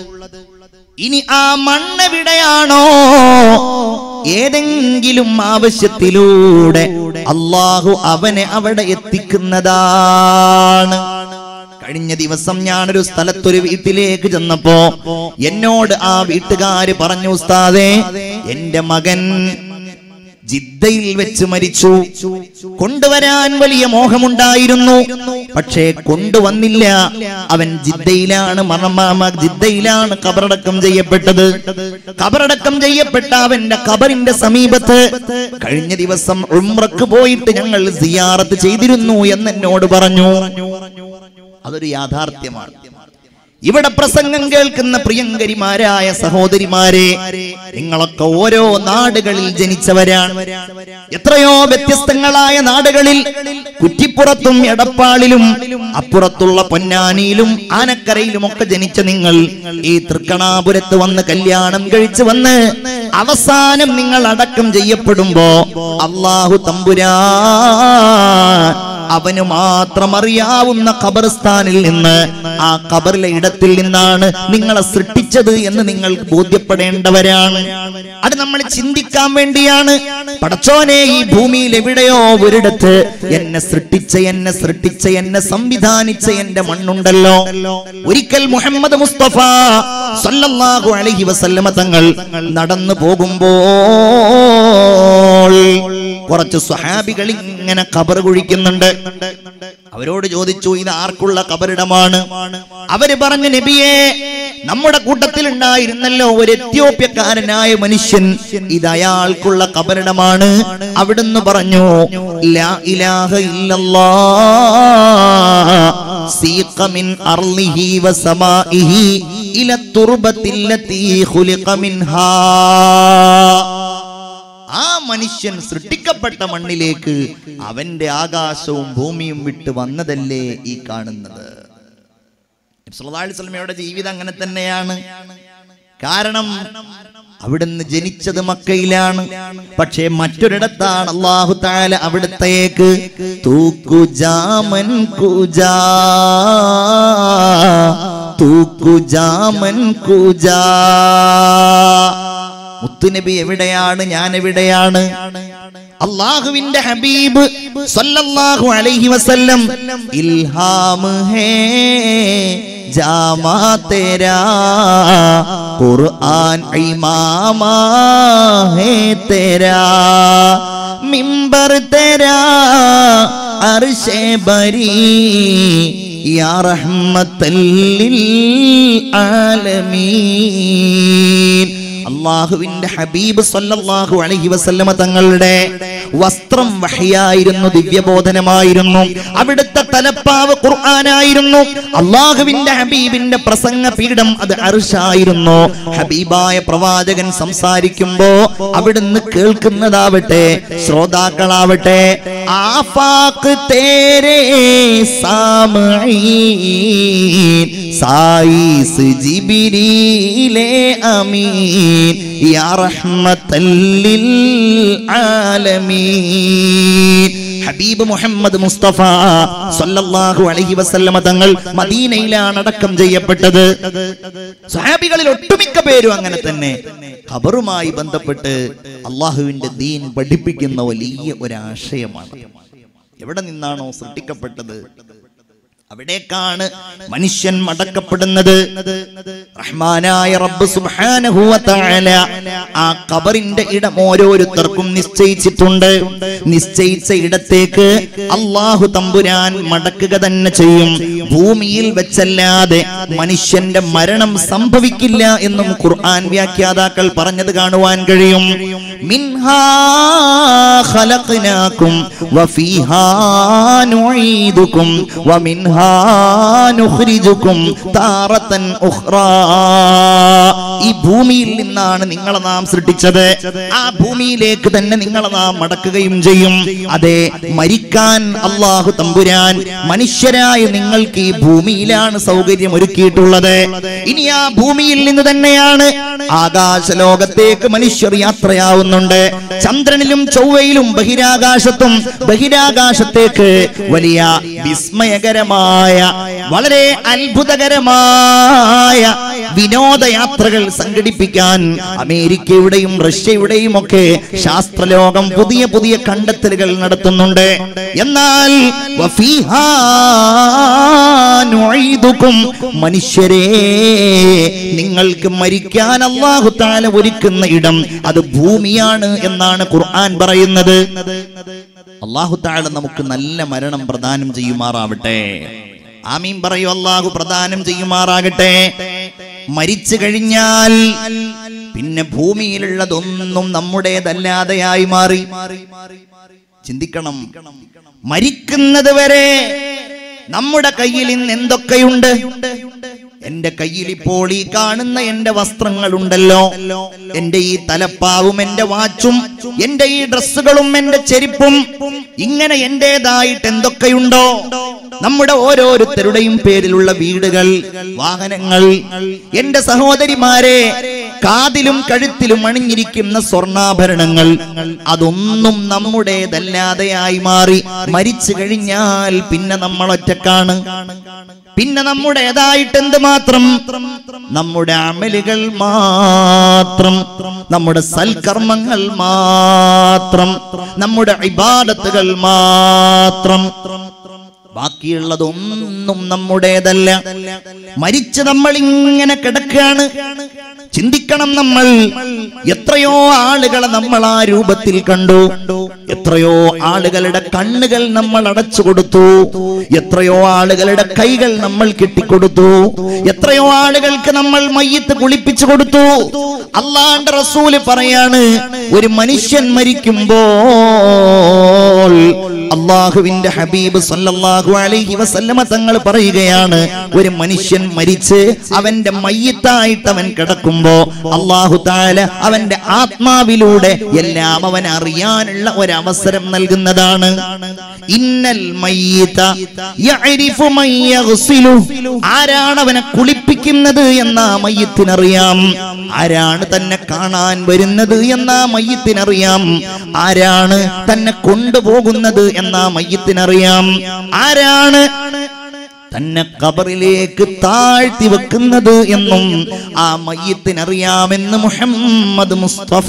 ഇനി ആ മണ്ണെവിടെയാണോ ഏതെങ്കിലും ആവശ്യത്തിലൂടെ അള്ളാഹു അവനെ അവിടെ എത്തിക്കുന്നതാണ് കഴിഞ്ഞ ദിവസം ഞാനൊരു സ്ഥലത്തൊരു വീട്ടിലേക്ക് ചെന്നപ്പോ എന്നോട് ആ വീട്ടുകാര് പറഞ്ഞു ഉസ്താദേ എന്റെ മകൻ ജിദ്ദയിൽ വെച്ച് മരിച്ചു കൊണ്ടുവരാൻ വലിയ മോഹമുണ്ടായിരുന്നു പക്ഷേ കൊണ്ടുവന്നില്ല അവൻ ജിദ്ദയിലാണ് മറമാമ ജിദ്ദയിലാണ് കബറടക്കം ചെയ്യപ്പെട്ടത് കബറടക്കം ചെയ്യപ്പെട്ട അവന്റെ കബറിന്റെ സമീപത്ത് കഴിഞ്ഞ ദിവസം ഉംറക്ക് പോയിട്ട് ഞങ്ങൾ സിയാറത്ത് ചെയ്തിരുന്നു എന്ന് എന്നോട് പറഞ്ഞു അതൊരു യാഥാർത്ഥ്യമാണ് ഇവിടെ പ്രസംഗം കേൾക്കുന്ന പ്രിയങ്കരിമാരായ സഹോദരിമാരെ നിങ്ങളൊക്കെ ഓരോ നാടുകളിൽ ജനിച്ചവരാണ് എത്രയോ വ്യത്യസ്തങ്ങളായ നാടുകളിൽ കുറ്റിപ്പുറത്തും എടപ്പാളിലും അപ്പുറത്തുള്ള പൊന്നാനിയിലും ആനക്കരയിലും ഒക്കെ ജനിച്ച നിങ്ങൾ ഈ തൃക്കണാപുരത്ത് വന്ന് കല്യാണം കഴിച്ചു വന്ന് അവസാനം നിങ്ങൾ അടക്കം ചെയ്യപ്പെടുമ്പോ അള്ളാഹു തമ്പുരാ അവന് മാത്രം അറിയാവുന്ന ഖബർസ്ഥാനിൽ നിന്ന് ആ ഖബറിലെ ഇടത്തിൽ നിന്നാണ് നിങ്ങളെ സൃഷ്ടിച്ചത് എന്ന് നിങ്ങൾ ബോധ്യപ്പെടേണ്ടവരാണ് അത് നമ്മൾ ചിന്തിക്കാൻ വേണ്ടിയാണ് പടച്ചോനെ ഈ ഭൂമിയിൽ എവിടെയോ ഒരിടത്ത് എന്നെ സൃഷ്ടിച്ച എന്നെ സൃഷ്ടിച്ച എന്നെ സംവിധാനിച്ച എന്റെ മണ്ണുണ്ടല്ലോ ഒരിക്കൽ മുഹമ്മദ് മുസ്തഫ സല്ലല്ലാഹു അലൈഹി വസല്ലമ തങ്ങൾ നടന്നു പോകുമ്പോൾ കുറച്ച് സ്വഹാബികൾ ഇങ്ങനെ ഖബർ കുഴിക്കുന്നുണ്ട് അവരോട് ചോദിച്ചു ഇത് ആർക്കുള്ള കബറിടമാണ് അവര് പറഞ്ഞു നബിയെ നമ്മുടെ കൂട്ടത്തിൽ ഉണ്ടായിരുന്നല്ലോ ഒരു എത്യോപ്യക്കാരനായ മനുഷ്യൻ ഇത് അയാൾക്കുള്ള കബറിടമാണ് അവിടുന്ന് പറഞ്ഞു ലാ ഇലാഹ ഇല്ലല്ലാ സീഖ മിൻ അർളിഹി വസമാഇഹി ഇല തുർബത്തില്ലത്തി ഖുലിഖ മിൻഹാ ആ മനുഷ്യൻ സൃഷ്ടിക്കപ്പെട്ട മണ്ണിലേക്ക് അവന്റെ ആകാശവും ഭൂമിയും വിട്ട് വന്നതല്ലേ ഈ കാണുന്നത് സ്വലമയുടെ ജീവിതം അങ്ങനെ തന്നെയാണ് കാരണം അവിടുന്ന് ജനിച്ചത് മക്കയിലാണ് പക്ഷേ മറ്റൊരിടത്താണ് അള്ളാഹു താല അവിടത്തേക്ക് തൂക്കുജാമൻ കുജാ തൂക്കുജാമൻ കുജാ മുത്തുനബി എവിടെയാണ് ഞാൻ എവിടെയാണ് അള്ളാഹുവിന്റെ ഹബീബ് സല്ലല്ലാഹു അലൈഹി വസല്ലം ഇൽഹാം ഹേ ജാമാ തേരാ ഖുർആൻ ഇമാമാ ഹേ തേരാ മിമ്പർ തേരാ അർശേ ബരി യാ റഹ്മത്തല്ലിൽ ആലമീൻ അള്ളാഹുവിന്റെ ഹബീബ് സല്ലല്ലാഹു അലൈഹി വസല്ലമ തങ്ങളുടെ വസ്ത്രം വഹയായിരുന്നു ദിവ്യബോധനമായിരുന്നു അവിടുത്തെ തലപ്പാവ് ഖുർആനായിരുന്നു അള്ളാഹുവിന്റെ ഹബീബിന്റെ പ്രസംഗ പീഠം അത് അർഷായിരുന്നു ഹബീബായ പ്രവാചകൻ സംസാരിക്കുമ്പോ അവിടുന്ന് കേൾക്കുന്നതാവട്ടെ ശ്രോതാക്കളാവട്ടെ ആഫാക്ക് തേരേ സാമഈൻ സായിസ് ജിബിരിയിലെ അമീൻ യാ റഹ്മത്തല്ലിൽ ആലമീൻ ഹബീബ് മുഹമ്മദ് മുസ്തഫ സല്ലല്ലാഹു അലൈഹി വസല്ലമ തങ്ങൾ മദീനയിലാണ് അടക്കം ചെയ്യപ്പെട്ടത് സ്വഹാബികളിൽ ഒട്ടുമിക്ക പേരും അങ്ങനെ തന്നെ ഖബറുമായി ബന്ധപ്പെട്ട് അള്ളാഹുവിന്റെ ദീൻ പഠിപ്പിക്കുന്ന വലിയ ഒരാശയമാണ് എവിടെ നിന്നാണോ സൃഷ്ടിക്കപ്പെട്ടത് അവിടേക്കാണ് മനുഷ്യൻ മടക്കപ്പെടുന്നത് റഹ്മാനായ റബ്ബ് സുബ്ഹാനഹു വ തആല ആ ഖബറിന്റെ ഇടം ഓരോരുത്തർക്കും നിശ്ചയിച്ചിട്ടുണ്ട് നിശ്ചയിച്ച ഇടത്തേക്ക് അള്ളാഹു തമ്പുരാൻ മടക്കുക തന്നെ ചെയ്യും ഭൂമിയിൽ വെച്ചല്ലാതെ മനുഷ്യന്റെ മരണം സംഭവിക്കില്ല എന്നും ഖുർആൻ വ്യാഖ്യാതാക്കൾ പറഞ്ഞത് കാണുവാൻ കഴിയും മിൻഹാ ഖലഖനാകും വഫീഹാ നുഈദുകും വമിൻഹാ നുഖ്രിജുകും താറത്തൻ ഉഖ്റാ ഈ ഭൂമിയിൽ നിന്നാണ് നിങ്ങളെ നാം സൃഷ്ടിച്ചത് ആ ഭൂമിയിലേക്ക് തന്നെ നിങ്ങളെ നാം മടക്കുകയും ചെയ്യും അതെ മരിക്കാൻ അള്ളാഹു തമ്പുരാൻ മനുഷ്യരായ നിങ്ങൾക്ക് ഈ ഭൂമിയിലാണ് സൗകര്യം ഒരുക്കിയിട്ടുള്ളത് ഇനി ആ ഭൂമിയിൽ നിന്ന് തന്നെയാണ് ആകാശ ലോകത്തേക്ക് മനുഷ്യർ യാത്രയാവുന്നുണ്ട് ചന്ദ്രനിലും ചൊവ്വയിലും ബഹിരാകാശത്തും ബഹിരാകാശത്തേക്ക് വലിയ വിസ്മയകരമായ വളരെ അത്ഭുതകരമായ വിനോദയാത്രകൾ സംഘടിപ്പിക്കാൻ അമേരിക്കയുടെയും റഷ്യയുടെയും ഒക്കെ ശാസ്ത്രലോകം പുതിയ പുതിയ കണ്ടെത്തലുകൾ നടത്തുന്നുണ്ട് എന്നാൽ വഫീഹാ നുഈദുകും മനുഷ്യരെ നിങ്ങൾക്ക് മരിക്കാൻ അള്ളാഹു താല ഒരുക്കുന്ന ഇടം അത് ഭൂമിയാണ് എന്നാണ് ഖുർആൻ പറയുന്നത് അള്ളാഹു താല നമുക്ക് നല്ല മരണം പ്രദാനം ചെയ്യുമാറാവട്ടെ ആമീൻ പറയൂ അള്ളാഹു പ്രദാനം ചെയ്യുമാറാകട്ടെ മരിച്ചു കഴിഞ്ഞാൽ പിന്നെ ഭൂമിയിലുള്ളതൊന്നും നമ്മുടേതല്ലാതെയായി മാറി ചിന്തിക്കണം മരിക്കുന്നത് വരെ നമ്മുടെ കയ്യിൽ ഇന്ന് എന്തൊക്കെയുണ്ട് എന്റെ കയ്യിൽ ഇപ്പോൾ ഈ കാണുന്ന എന്റെ വസ്ത്രങ്ങളുണ്ടല്ലോ എന്റെ ഈ തലപ്പാവും എന്റെ വാച്ചും എന്റെ ഈ ഡ്രസ്സുകളും എന്റെ ചെരുപ്പും ഇങ്ങനെ എന്റേതായിട്ട് എന്തൊക്കെയുണ്ടോ നമ്മുടെ ഓരോരുത്തരുടെയും പേരിലുള്ള വീടുകൾ വാഹനങ്ങൾ എന്റെ സഹോദരിമാരെ കാതിലും കഴുത്തിലും അണിഞ്ഞിരിക്കുന്ന സ്വർണ്ണാഭരണങ്ങൾ അതൊന്നും നമ്മുടേതല്ലാതെയായി മാറി മരിച്ചു കഴിഞ്ഞാൽ പിന്നെ നമ്മൾ ഒറ്റക്കാണ് പിന്നെ നമ്മുടേതായിട്ട് എന്ത് മാത്രം നമ്മുടെ അമലുകൾ മാത്രം നമ്മുടെ സൽക്കർമ്മങ്ങൾ മാത്രം നമ്മുടെ ഇബാദത്തുകൾ മാത്രം ബാക്കിയുള്ളതൊന്നും നമ്മുടേതല്ല മരിച്ച് നമ്മൾ ഇങ്ങനെ കിടക്കുകയാണ് ചിന്തിക്കണം നമ്മൾ എത്രയോ ആളുകളെ നമ്മൾ ആ രൂപത്തിൽ കണ്ടു എത്രയോ ആളുകളുടെ കണ്ണുകൾ നമ്മൾ അടച്ചു കൊടുത്തു എത്രയോ ആളുകളുടെ കൈകൾ നമ്മൾ കെട്ടിക്കൊടുത്തു എത്രയോ ആളുകൾക്ക് നമ്മൾ മയ്യത്ത് കുളിപ്പിച്ചു കൊടുത്തു അള്ളാന്റെ റസൂല് പറയാണ് ഒരു മനുഷ്യൻ മരിക്കുമ്പോൾ അള്ളാഹുവിന്റെ ഹബീബ് സല്ലല്ലാഹു അലൈഹി വസല്ലമ തങ്ങൾ പറയുകയാണ് ഒരു മനുഷ്യൻ മരിച്ച് അവന്റെ മയ്യത്തായിട്ട് അവൻ കിടക്കുമ്പോ അള്ളാഹു താല അവന്റെ ആത്മാവിലൂടെ എല്ലാം അവൻ അറിയാനുള്ള ഒരവസരം നൽകുന്നതാണ് ഇന്നൽ മയ്യിത യഅരിഫു മൻ യഗ്സിലു ആരാണ് അവനെ കുളിപ്പിക്കുന്നത് എന്ന ആ മയ്യത്തിനറിയാം ആരാണ് തന്നെ കാണാൻ വരുന്നത് എന്ന ആ മയ്യത്തിനറിയാം ആരാണ് തന്നെ കൊണ്ടുപോകുന്നത് എന്ന ആ മയ്യത്തിനറിയാം ആരാണ് തന്നെ കബറിലേക്ക് താഴ്ത്തി വെക്കുന്നത് എന്നും ആ മയ്യത്തിനറിയാമെന്ന് മുഹമ്മദ് മുസ്തഫ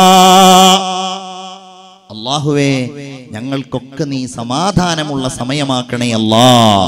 അള്ളാഹുവേ ഞങ്ങൾക്കൊക്കെ നീ സമാധാനമുള്ള സമയമാക്കണേ അല്ലാ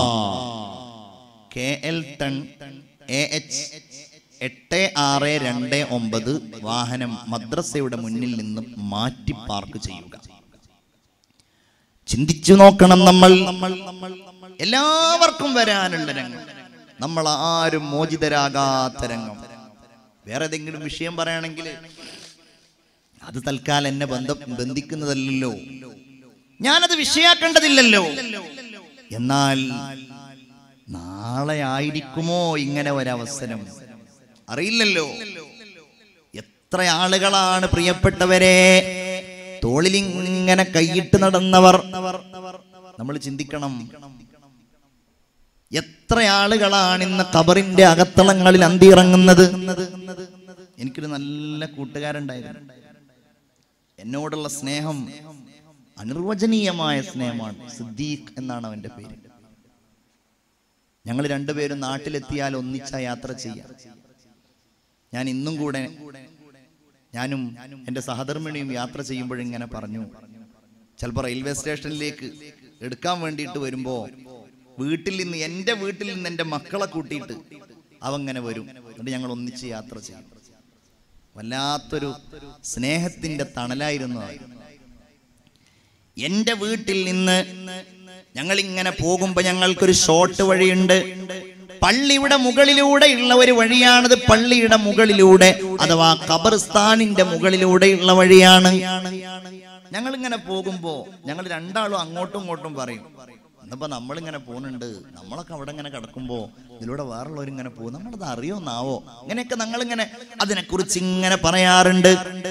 K L ten A H എട്ട് ആറ് രണ്ട് ഒമ്പത് വാഹനം മദ്രസയുടെ മുന്നിൽ നിന്ന് മാറ്റി പാർക്ക് ചെയ്യുക ചിന്തിച്ചു നോക്കണം നമ്മൾ എല്ലാവർക്കും വരാനുള്ള രംഗം നമ്മൾ ആരും മോചിതരാകാത്ത രംഗം വേറെ ഏതെങ്കിലും വിഷയം പറയുകയാണെങ്കിൽ അത് തൽക്കാലം എന്നെ ബന്ധം ബന്ധിക്കുന്നതല്ലല്ലോ ഞാനത് വിഷയാക്കേണ്ടതില്ലല്ലോ എന്നാൽ നാളെ ആയിരിക്കുമോ ഇങ്ങനെ ഒരവസരം അറിയില്ലല്ലോ എത്ര ആളുകളാണ് പ്രിയപ്പെട്ടവരെ തോളിൽ ഇങ്ങനെ കൈയിട്ട് നടന്നവർ നമ്മൾ ചിന്തിക്കണം എത്ര ആളുകളാണ് ഇന്ന് ഖബറിന്റെ അകത്തളങ്ങളിൽ അന്തിയിറങ്ങുന്നത് എനിക്കൊരു നല്ല കൂട്ടുകാരുണ്ടായിരുന്നു എന്നോടുള്ള സ്നേഹം അനിർവചനീയമായ സ്നേഹമാണ് സിദ്ദീഖ് എന്നാണ് അവന്റെ പേര് ഞങ്ങൾ രണ്ടുപേരും നാട്ടിലെത്തിയാൽ ഒന്നിച്ച യാത്ര ചെയ്യാം ഞാൻ ഇന്നും കൂടെ ഞാനും എൻ്റെ സഹധർമ്മിണിയും യാത്ര ചെയ്യുമ്പോഴിങ്ങനെ പറഞ്ഞു ചിലപ്പോൾ റെയിൽവേ സ്റ്റേഷനിലേക്ക് എടുക്കാൻ വേണ്ടിയിട്ട് വരുമ്പോ വീട്ടിൽ നിന്ന് എൻ്റെ വീട്ടിൽ നിന്ന് എൻ്റെ മക്കളെ കൂട്ടിയിട്ട് അവങ്ങനെ വരും എന്നിട്ട് ഞങ്ങൾ ഒന്നിച്ച് യാത്ര ചെയ്യും വല്ലാത്തൊരു സ്നേഹത്തിന്റെ തണലായിരുന്നു അത് എന്റെ വീട്ടിൽ നിന്ന് ഞങ്ങൾ ഇങ്ങനെ പോകുമ്പോ ഞങ്ങൾക്കൊരു ഷോർട്ട് വഴിയുണ്ട് പള്ളിയുടെ മുകളിലൂടെയുള്ള ഒരു വഴിയാണത് പള്ളിയുടെ മുകളിലൂടെ അഥവാ ഖബർസ്ഥാനിന്റെ മുകളിലൂടെയുള്ള വഴിയാണ് ഞങ്ങൾ ഇങ്ങനെ പോകുമ്പോ ഞങ്ങൾ രണ്ടാളും അങ്ങോട്ടും ഇങ്ങോട്ടും പറയും എന്നിപ്പോ നമ്മളിങ്ങനെ പോകുന്നുണ്ട് നമ്മളൊക്കെ അവിടെ ഇങ്ങനെ കിടക്കുമ്പോ ഇതിലൂടെ വേറുള്ളവർ ഇങ്ങനെ പോകും നമ്മളത് അറിയോന്നാവോ ഇങ്ങനെയൊക്കെ ഞങ്ങളിങ്ങനെ അതിനെക്കുറിച്ച് ഇങ്ങനെ പറയാറുണ്ട്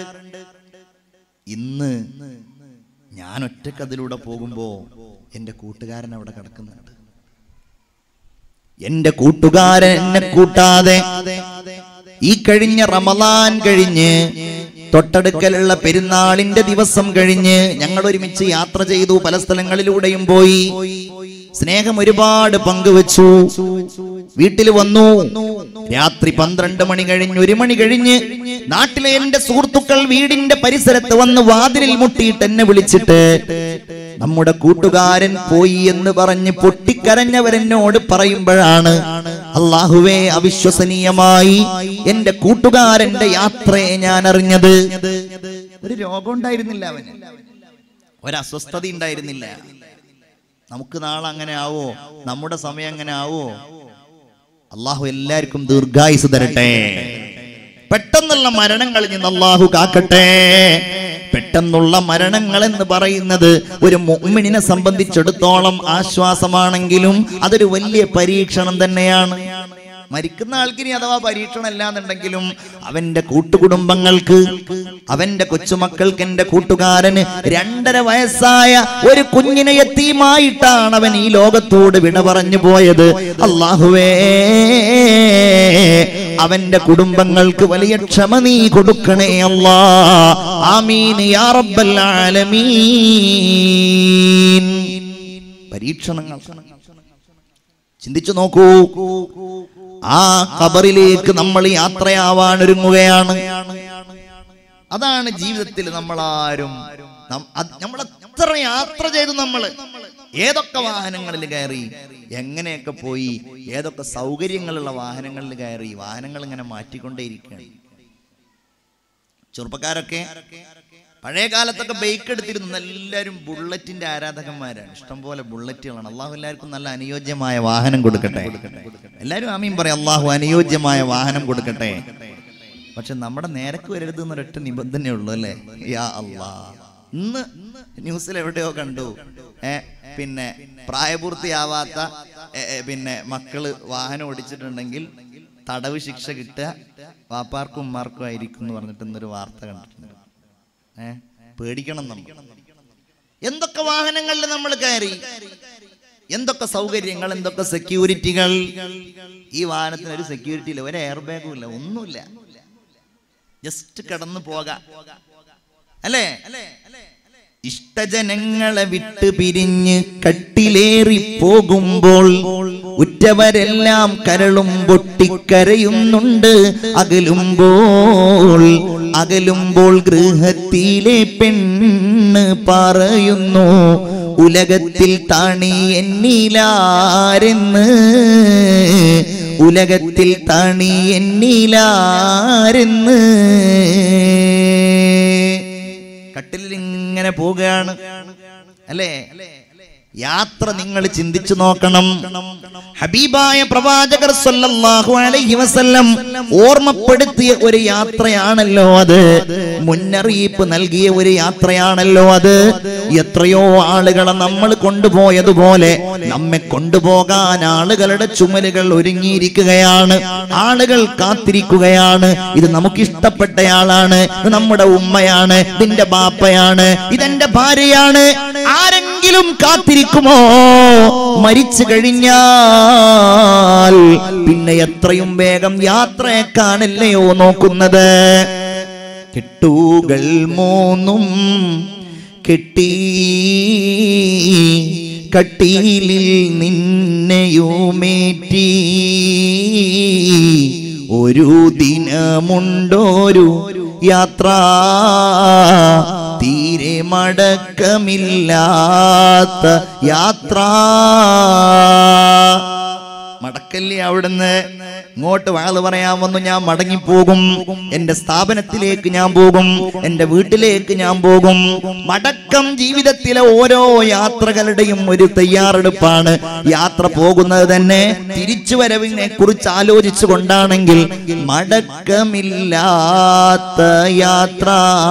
ഇന്ന് ഞാൻ ഒറ്റക്ക് അതിലൂടെ പോകുമ്പോ എന്റെ കൂട്ടുകാരൻ അവിടെ കിടക്കുന്നുണ്ട് എന്റെ കൂട്ടുകാരൻ എന്നെ കൂട്ടാതെ ഈ കഴിഞ്ഞ റമദാൻ കഴിഞ്ഞ് തൊട്ടടുക്കലുള്ള പെരുന്നാളിന്റെ ദിവസം കഴിഞ്ഞ് ഞങ്ങൾ ഒരുമിച്ച് യാത്ര ചെയ്തു പല സ്ഥലങ്ങളിലൂടെയും പോയി സ്നേഹം ഒരുപാട് പങ്കുവച്ചു വീട്ടിൽ വന്നു രാത്രി പന്ത്രണ്ട് മണി കഴിഞ്ഞ് ഒരു മണി കഴിഞ്ഞ് നാട്ടിലെ എന്റെ സുഹൃത്തുക്കൾ വീടിന്റെ പരിസരത്ത് വന്ന് വാതിലിൽ മുട്ടിയിട്ട് എന്നെ വിളിച്ചിട്ട് നമ്മുടെ കൂട്ടുകാരൻ പോയി എന്ന് പറഞ്ഞ് പൊട്ടിക്കരഞ്ഞവരെന്നോട് പറയുമ്പോഴാണ് അള്ളാഹുവേ അവിശ്വസനീയമായി എന്റെ കൂട്ടുകാരന്റെ യാത്രയെ ഞാൻ അറിഞ്ഞത് ഒരു രോഗം ഉണ്ടായിരുന്നില്ല അവന് ഒരസ്വസ്ഥത ഉണ്ടായിരുന്നില്ല നമുക്ക് നാളെ അങ്ങനെ ആവോ നമ്മുടെ സമയം അങ്ങനെ ആവോ അള്ളാഹു എല്ലാവർക്കും ദീർഘായുസ് തരട്ടെ പെട്ടെന്നുള്ള മരണങ്ങളിൽ നിന്ന് അള്ളാഹു കാക്കട്ടെ പെട്ടെന്നുള്ള മരണങ്ങൾ എന്ന് പറയുന്നത് ഒരു മുഅ്മിനിനെ സംബന്ധിച്ചിടത്തോളം ആശ്വാസമാണെങ്കിലും അതൊരു വലിയ പരീക്ഷണം തന്നെയാണ് മരിക്കുന്ന ആൾക്കിനി അഥവാ പരീക്ഷണം അല്ലാന്നുണ്ടെങ്കിലും അവന്റെ കൂട്ടുകുടുംബങ്ങൾക്ക് അവന്റെ കൊച്ചുമക്കൾക്ക് എന്റെ കൂട്ടുകാരന് രണ്ടര വയസ്സായ ഒരു കുഞ്ഞിനെ എത്തിയുമായിട്ടാണ് അവൻ ഈ ലോകത്തോട് വിട പറഞ്ഞു പോയത് അള്ളാഹുവേ അവന്റെ കുടുംബങ്ങൾക്ക് വലിയ ക്ഷമ നീ കൊടുക്കണേ അല്ലാ ആമീൻ യാ റബ്ബൽ ആലമീൻ പരീക്ഷണങ്ങൾ ചിന്തിച്ചു നോക്കൂ ആ ഖബറിലേക്ക് നമ്മൾ യാത്രയാവാൻ ഒരുങ്ങുകയാണ് അതാണ് ജീവിതത്തിൽ നമ്മളാരും നം- അത് നമ്മൾ എത്ര യാത്ര ചെയ്തു നമ്മൾ ഏതൊക്കെ വാഹനങ്ങളിൽ കയറി എങ്ങനെയൊക്കെ പോയി ഏതൊക്കെ സൗകര്യങ്ങളുള്ള വാഹനങ്ങളിൽ കയറി വാഹനങ്ങൾ ഇങ്ങനെ മാറ്റിക്കൊണ്ടേയിരിക്കുകയാണ് ചെറുപ്പക്കാരൊക്കെ പഴയ കാലത്തൊക്കെ ബൈക്ക് എടുത്തിരുന്നു എല്ലാവരും ബുള്ളറ്റിന്റെ ആരാധകന്മാരാണ് ഇഷ്ടംപോലെ ബുള്ളറ്റുകളാണ് അള്ളാഹു എല്ലാവർക്കും നല്ല അനുയോജ്യമായ വാഹനം കൊടുക്കട്ടെ എല്ലാവരും ആമീൻ പറയാം അള്ളാഹു അനുയോജ്യമായ വാഹനം കൊടുക്കട്ടെ പക്ഷെ നമ്മുടെ നേരക്ക് വരരുത് എന്നൊരൊറ്റ നിബന്ധനയുള്ളൂ അല്ലേ യാ അള്ളാ ഇന്ന് ന്യൂസിൽ എവിടെയോ കണ്ടു ഏ പിന്നെ പ്രായപൂർത്തിയാവാത്ത ഏ, ഏ, പിന്നെ മക്കള് വാഹനം ഓടിച്ചിട്ടുണ്ടെങ്കിൽ തടവ് ശിക്ഷ കിട്ടുക വാപ്പാർക്കും ഉമ്മാർക്കും ആയിരിക്കും എന്ന് പറഞ്ഞിട്ട് ഇന്നൊരു വാർത്ത കണ്ടിട്ടുണ്ട് ഏ പേടിക്കണം നമ്മൾ എന്തൊക്കെ വാഹനങ്ങളിൽ നമ്മൾ കയറി എന്തൊക്കെ സൗകര്യങ്ങൾ എന്തൊക്കെ സെക്യൂരിറ്റികൾ ഈ വാഹനത്തിന് ഒരു സെക്യൂരിറ്റി ഇല്ല ഒരു എയർ ബാഗും ഇല്ല ഒന്നുമില്ല ജസ്റ്റ് കിടന്നു പോകാം അല്ലേ ഇഷ്ടജനങ്ങളെ വിട്ട് പിരിഞ്ഞ് കട്ടിലേറി പോകുമ്പോൾ ഉറ്റവരെല്ലാം കരളും പൊട്ടിക്കരയുന്നുണ്ട് അകലുമ്പോൾ അകലുമ്പോൾ ഗൃഹത്തിലെ പെണ്ണ് പറയുന്നു ഉലകത്തിൽ താണി എന്നിലാരെന്ന് ഉലകത്തിൽ താണി എന്നിലാരെന്ന് കട്ടിലിൽ ഇങ്ങനെ പോവുകയാണ് അല്ലേ യാത്ര നിങ്ങൾ ചിന്തിച്ചു നോക്കണം ഹബീബായ പ്രവാചകർ സല്ലല്ലാഹു അലൈഹി വസല്ലം ഓർമ്മപ്പെടുത്തിയ ഒരു യാത്രയാണല്ലോ അത് മുന്നറിയിപ്പ് നൽകിയ ഒരു യാത്രയാണല്ലോ അത് എത്രയോ ആളുകളെ നമ്മൾ കൊണ്ടുപോയതുപോലെ നമ്മെ കൊണ്ടുപോകാൻ ആളുകളുടെ ചുമലുകൾ ഒരുങ്ങിയിരിക്കുകയാണ് ആളുകൾ കാത്തിരിക്കുകയാണ് ഇത് നമുക്ക് ഇഷ്ടപ്പെട്ടയാളാണ് ഇത് നമ്മുടെ ഉമ്മയാണ് ഇതിന്റെ ബാപ്പയാണ് ഇതെന്റെ ഭാര്യയാണ് ആരെങ്കിലും കാത്തിരിക്കുമോ മരിച്ചു കഴിഞ്ഞാൽ പിന്നെ എത്രയും വേഗം യാത്രയെക്കാണല്ലയോ നോക്കുന്നത് കെട്ടുകൾ മൂന്നും കെട്ടി കട്ടിലിൽ നിന്നെയുമേറ്റി ഒരു ദിനമുണ്ടോരു യാത്ര തീരെ മടക്കമില്ലാത്ത യാത്ര മടക്കല്ലേ അവിടുന്ന് ഇങ്ങോട്ട് വാള് പറയാൻ വന്നു ഞാൻ മടങ്ങിപ്പോകും എന്റെ സ്ഥാപനത്തിലേക്ക് ഞാൻ പോകും എന്റെ വീട്ടിലേക്ക് ഞാൻ പോകും മടക്കം ജീവിതത്തിലെ ഓരോ യാത്രകളുടെയും ഒരു തയ്യാറെടുപ്പാണ് യാത്ര പോകുന്നത് തന്നെ തിരിച്ചു വരവിനെ കുറിച്ച് ആലോചിച്ചു കൊണ്ടാണെങ്കിൽ മടക്കമില്ലാത്ത യാത്ര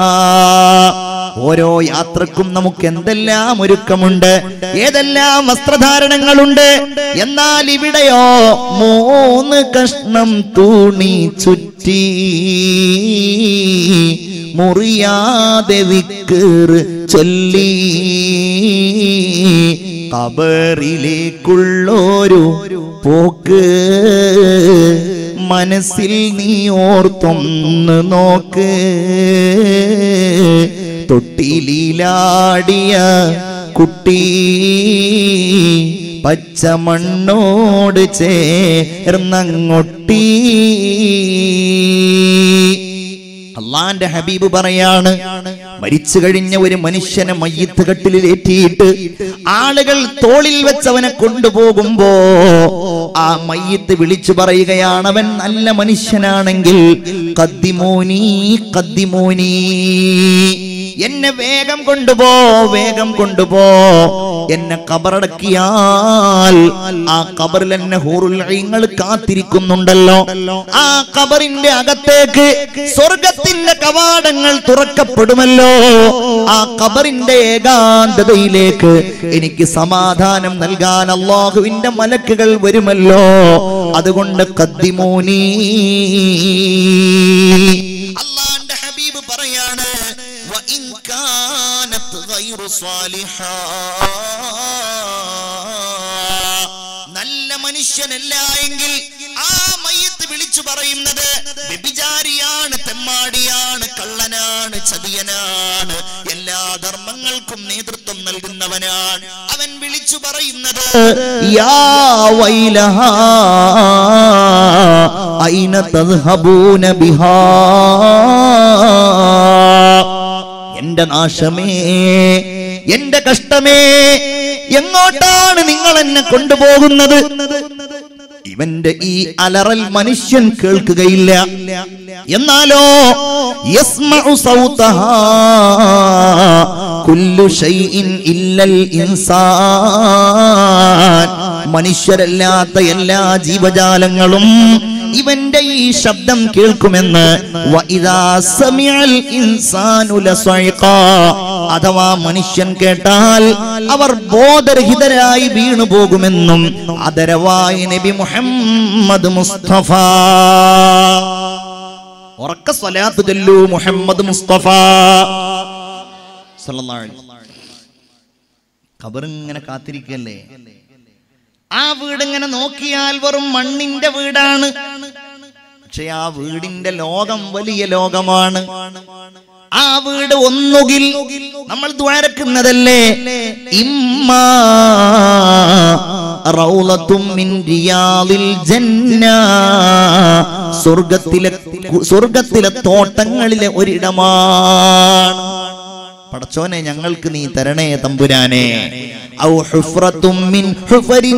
ഓരോ യാത്രക്കും നമുക്ക് എന്തെല്ലാം ഒരുക്കമുണ്ട് ഏതെല്ലാം വസ്ത്രധാരണങ്ങളുണ്ട് എന്നാൽ ഇവിടെയോ മൂന്ന് കഷ്ണം തൂണി ചുറ്റി മുറിയാതെ വിക്കേറ് ചൊല്ലി കബറിലേക്കുള്ളൊരു പോക്ക് മനസ്സിൽ നീ ഓർത്തൊന്ന് നോക്ക് തൊട്ടിലീലാടിയ കുട്ടി പച്ചമണ്ണോട് ചേർന്നങ്ങൊട്ടി അള്ളാന്റെ ഹബീബ് പറയാണ് മരിച്ചു കഴിഞ്ഞ ഒരു മനുഷ്യനെ മയ്യത്ത് കട്ടിലിൽ ഏറ്റിയിട്ട് ആളുകൾ തോളിൽ വെച്ചവനെ കൊണ്ടുപോകുമ്പോ ആ മയ്യത്ത് വിളിച്ചു പറയുകയാണ് അവൻ നല്ല മനുഷ്യനാണെങ്കിൽ കദ്ദിമോനി കദ്ദിമോനി എന്നെ വേഗം കൊണ്ടുപോ വേഗം കൊണ്ടുപോ എന്നെ കബറടക്കിയാൽ ആ കബറിൽ എന്നെ ഹൂറുൽ ഐങ്ങൾ കാത്തിരിക്കുന്നുണ്ടല്ലോ ആ കബറിന്റെ അകത്തേക്ക് സ്വർഗത്തിന്റെ കവാടങ്ങൾ തുറക്കപ്പെടുമല്ലോ ആ കബറിന്റെ ഏകാന്തതയിലേക്ക് എനിക്ക് സമാധാനം നൽകാൻ അള്ളാഹുവിന്റെ മലക്കുകൾ വരുമല്ലോ അതുകൊണ്ട് കദ്ദിമോനി അള്ളാന്റെ ഹബീബ് പറയാണ് "വഇൻ കാനത്ത് ഗൈറു സ്വാലിഹാ." നല്ല മനുഷ്യനല്ല എങ്കിൽ ആ മയ്യത്ത് വിളിച്ചു പറയുന്നത് വ്യഭിചാരിയാണ് തെമ്മാടിയാണ് കള്ളനാണ് ചതിയനാണ് എല്ലാ ധർമ്മങ്ങൾക്കും നേതൃത്വം നൽകുന്നവനാണ് അവൻ വിളിച്ചു പറയുന്നത് യാ വൈലഹാ ഐന തദ്ഹബൂന ബിഹാ എന്റെ നാശമേ എന്റെ കഷ്ടമേ എങ്ങോട്ടാണ് നിങ്ങൾ എന്നെ കൊണ്ടുപോകുന്നത് ഇവന്റെ ഈ അലറൽ മനുഷ്യൻ കേൾക്കുകയില്ല എന്നാലോ യസ്മഉ സൗതഹാ കുല്ലു ഷൈഇൻ ഇല്ലൽ ഇൻസാൻ മനുഷ്യരല്ലാത്ത എല്ലാ ജീവജാലങ്ങളും ഇവന്റെ ഈ ശബ്ദം കേൾക്കുമെന്ന് വഇദാ സമിഅൽ ഇൻസാനു ലസൈഖാ. അഥവാ മനുഷ്യൻ കേട്ടാൽ അവർ ബോധരഹിതരായി വീണു പോകുമെന്നും അതരവായി നബി മുഹമ്മദ് മുസ്തഫ ഉറക്ക സ്വലാത്ത് ചൊല്ലൂ മുഹമ്മദ് മുസ്തഫ സല്ലല്ലാഹു അലൈഹി വസല്ലം. ഖബറിങ്ങനെ കാത്തിരിക്കല്ലേ ആ വീട് ഇങ്ങനെ നോക്കിയാൽ വെറും മണ്ണിന്റെ വീടാണ് പക്ഷെ ആ വീടിന്റെ ലോകം വലിയ ലോകമാണ് ആ വീട് ഒന്നുകിൽ നമ്മൾ ദ്വാരക്കുന്നതല്ലേ ഇമ്മാ റൗളത്തും മിൻ റിയാദിൽ ജന്ന സ്വർഗത്തിലെ സ്വർഗത്തിലെ തോട്ടങ്ങളിലെ ഒരിടമാണ് പടച്ചോനെ ഞങ്ങൾക്ക് നീ തരണേ തമ്പുരാനെ ഔ ഹുഫ്രത്തും മിൻ ഹുഫരിൻ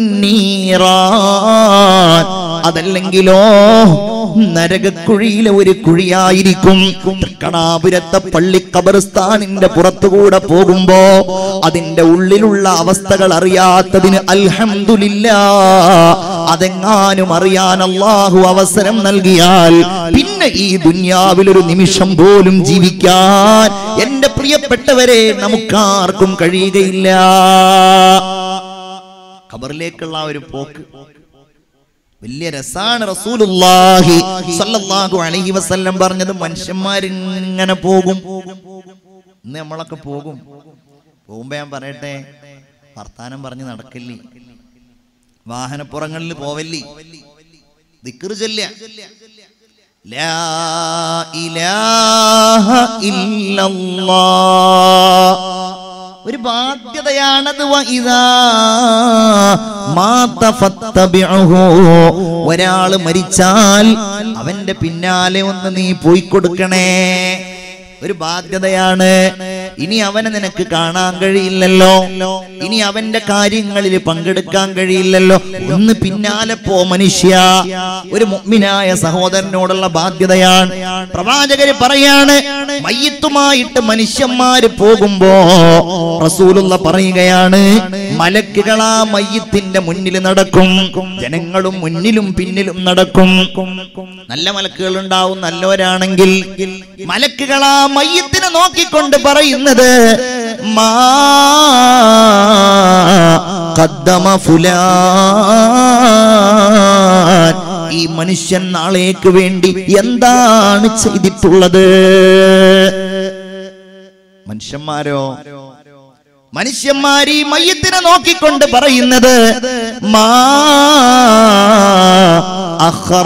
നീറാൻ. അതല്ലെങ്കിലോ നരകക്കുഴിയിലെ ഒരു കുഴിയായിരിക്കും തൃക്കണാപുരത്തെ പള്ളി കബർസ്ഥാനിന്റെ പുറത്തുകൂടെ പോകുമ്പോ അതിന്റെ ഉള്ളിലുള്ള അവസ്ഥകൾ അറിയാത്തതിന് അൽഹംദുലില്ല അതെങ്ങാനും അറിയാൻ അള്ളാഹു അവസരം നൽകിയാൽ പിന്നെ ഈ ദുന്യാവിൽ ഒരു നിമിഷം പോലും ജീവിക്കാൻ എന്റെ പ്രിയപ്പെട്ടവരെ നമുക്കാർക്കും കഴിയുകയില്ല ഖബറിലേക്കുള്ള ആ ഒരു പോക്ക് വലിയ രസാണ് റസൂലുള്ളാഹി സല്ലല്ലാഹു അലൈഹി വസല്ലം പറഞ്ഞത് മനുഷ്യന്മാരിങ്ങനെ പോകും ഇന്ന് നമ്മളൊക്കെ പോകും പോകുമ്പോ ഞാൻ പറയട്ടെ വർത്താനം പറഞ്ഞ് നടക്കില്ലേ വാഹനപ്പുറങ്ങളിൽ പോവല്ലി ദിക്റ് ചൊല്ല ലാ ഇലാഹ ഇല്ലല്ലാഹ് ഒരു ബാധ്യതയാണത് വ ഇദാ മാത ഫത്തബിഉഹു. ഒരാള് മരിച്ചാൽ അവന്റെ പിന്നാലെ ഒന്ന് നീ പോയി കൊടുക്കണേ ഒരു ബാധ്യതയാണ് ഇനി അവനെ നിനക്ക് കാണാൻ കഴിയില്ലല്ലോ ഇനി അവന്റെ കാര്യങ്ങളിൽ പങ്കെടുക്കാൻ കഴിയില്ലല്ലോ ഒന്ന് പിന്നാലെ പോ മനുഷ്യ ഒരു മുഗ്മിനായ സഹോദരനോടുള്ള ബാധ്യതയാണ് പ്രവാചകര് പറയാണ് മയ്യത്തുമായിട്ട് മനുഷ്യന്മാര് പോകുമ്പോ റസൂലുള്ള പറയുകയാണ് മലക്കുകൾ ആ മയ്യത്തിന്റെ മുന്നിൽ നടക്കും ജനങ്ങളും മുന്നിലും പിന്നിലും നടക്കും നല്ല മലക്കുകൾ ഉണ്ടാവും നല്ലവരാണെങ്കിൽ മലക്കുകൾ ആ മയ്യത്തിനെ നോക്കിക്കൊണ്ട് പറയുന്നത് മാ കദ്ദമ ഫുലാൻ ഈ മനുഷ്യൻ നാളേക്ക് വേണ്ടി എന്താണ് ചെയ്തിട്ടുള്ളത് മനുഷ്യന്മാരോ മനുഷ്യന്മാർ ഈ മയ്യത്തിനെ നോക്കിക്കൊണ്ട് പറയുന്നത് മാ അഖറ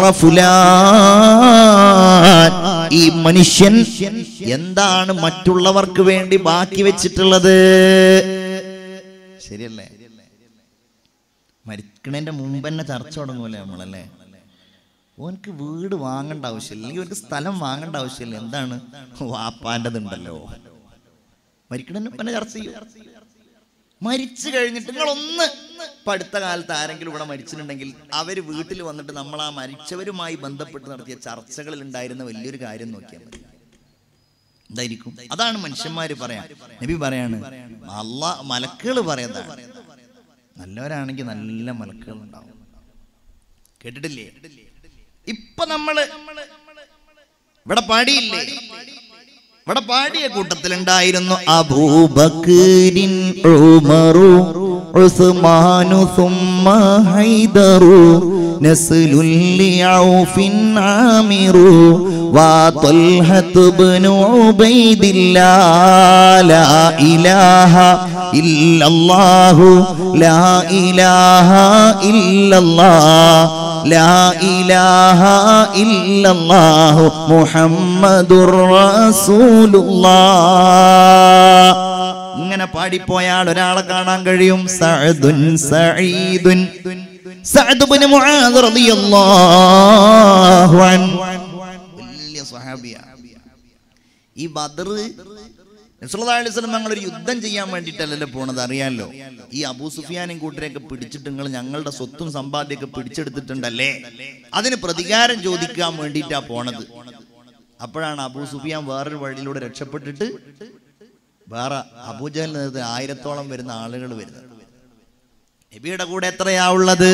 ഫുലാൻ. ഈ മനുഷ്യൻ എന്താണ് മറ്റുള്ളവർക്ക് വേണ്ടി ബാക്കി വെച്ചിട്ടുള്ളത് ശരിയല്ലേ മരിക്കണേന്റെ മുമ്പ് തന്നെ ചർച്ച തുടങ്ങൂലേ നമ്മളല്ലേ ഓനക്ക് വീട് വാങ്ങേണ്ട ആവശ്യമില്ല അല്ലെങ്കിൽ ഓനക്ക് സ്ഥലം വാങ്ങേണ്ട ആവശ്യമില്ല എന്താണ് വാപ്പാൻ്റെതുണ്ടല്ലോ മരിക്കണേന് മുമ്പ് തന്നെ ചർച്ച ചെയ്യും മരിച്ചു കഴിഞ്ഞിട്ട് നിങ്ങളൊന്ന് ഇപ്പൊ അടുത്ത കാലത്ത് ആരെങ്കിലും ഇവിടെ മരിച്ചിട്ടുണ്ടെങ്കിൽ അവര് വീട്ടിൽ വന്നിട്ട് നമ്മൾ ആ മരിച്ചവരുമായി ബന്ധപ്പെട്ട് നടത്തിയ ചർച്ചകളിൽ ഉണ്ടായിരുന്ന വലിയൊരു കാര്യം നോക്കിയാൽ മതി എന്തായിരിക്കും അതാണ് മനുഷ്യന്മാര് പറയാ നബി പറയാണ് അല്ല മലക്കുകൾ പറയുന്നതാണ് നല്ലവരാണെങ്കിൽ നല്ല മലക്കുകൾ ഉണ്ടാവും കേട്ടിട്ടില്ലേ ഇപ്പൊ നമ്മള് ഇവിടെ പാടിയില്ലേ ഇവിടെ പാടിയ കൂട്ടത്തിലുണ്ടായിരുന്നു അബൂബക്കറിൻ ഉമറു ഉസ്മാനു സുമ്മ ഹൈദറു നസ്ലുൽ ലിഔഫിൻ ആമിറു وطلحة بن عبيد الله لا إله إلا الله لا إله إلا الله لا إله إلا الله محمد رسول الله ഇങ്ങനെ പാടിപ്പോയാൽ ഒരാളെ കാണാൻ കഴിയും സഅദുൻ സഈദുൻ സഅദ് ഇബ്നു മുആദ് റളിയല്ലാഹു അൻഹു വലിയ സ്വഹാബിയ ഈ ബദർ നസ്രുല്ലാസ്ലം ഞങ്ങൾ ഒരു യുദ്ധം ചെയ്യാൻ വേണ്ടിയിട്ടല്ലല്ലോ പോണത് അറിയാലോ ഈ അബൂ സുഫിയാനും കൂട്ടരെയൊക്കെ പിടിച്ചിട്ട് നിങ്ങൾ ഞങ്ങളുടെ സ്വത്തും സമ്പാദ്യമൊക്കെ പിടിച്ചെടുത്തിട്ടുണ്ടല്ലേ അതിന് പ്രതികാരം ചോദിക്കാൻ വേണ്ടിയിട്ടാ പോണത് അപ്പോഴാണ് അബൂ സുഫിയാൻ വേറൊരു വഴിയിലൂടെ രക്ഷപ്പെട്ടിട്ട് വേറെ അബൂജഹൽ നേതൃത്വത്തിൽ ആയിരത്തോളം വരുന്ന ആളുകൾ വരുന്നത് നബിയുടെ കൂടെ എത്രയാ ഉള്ളത്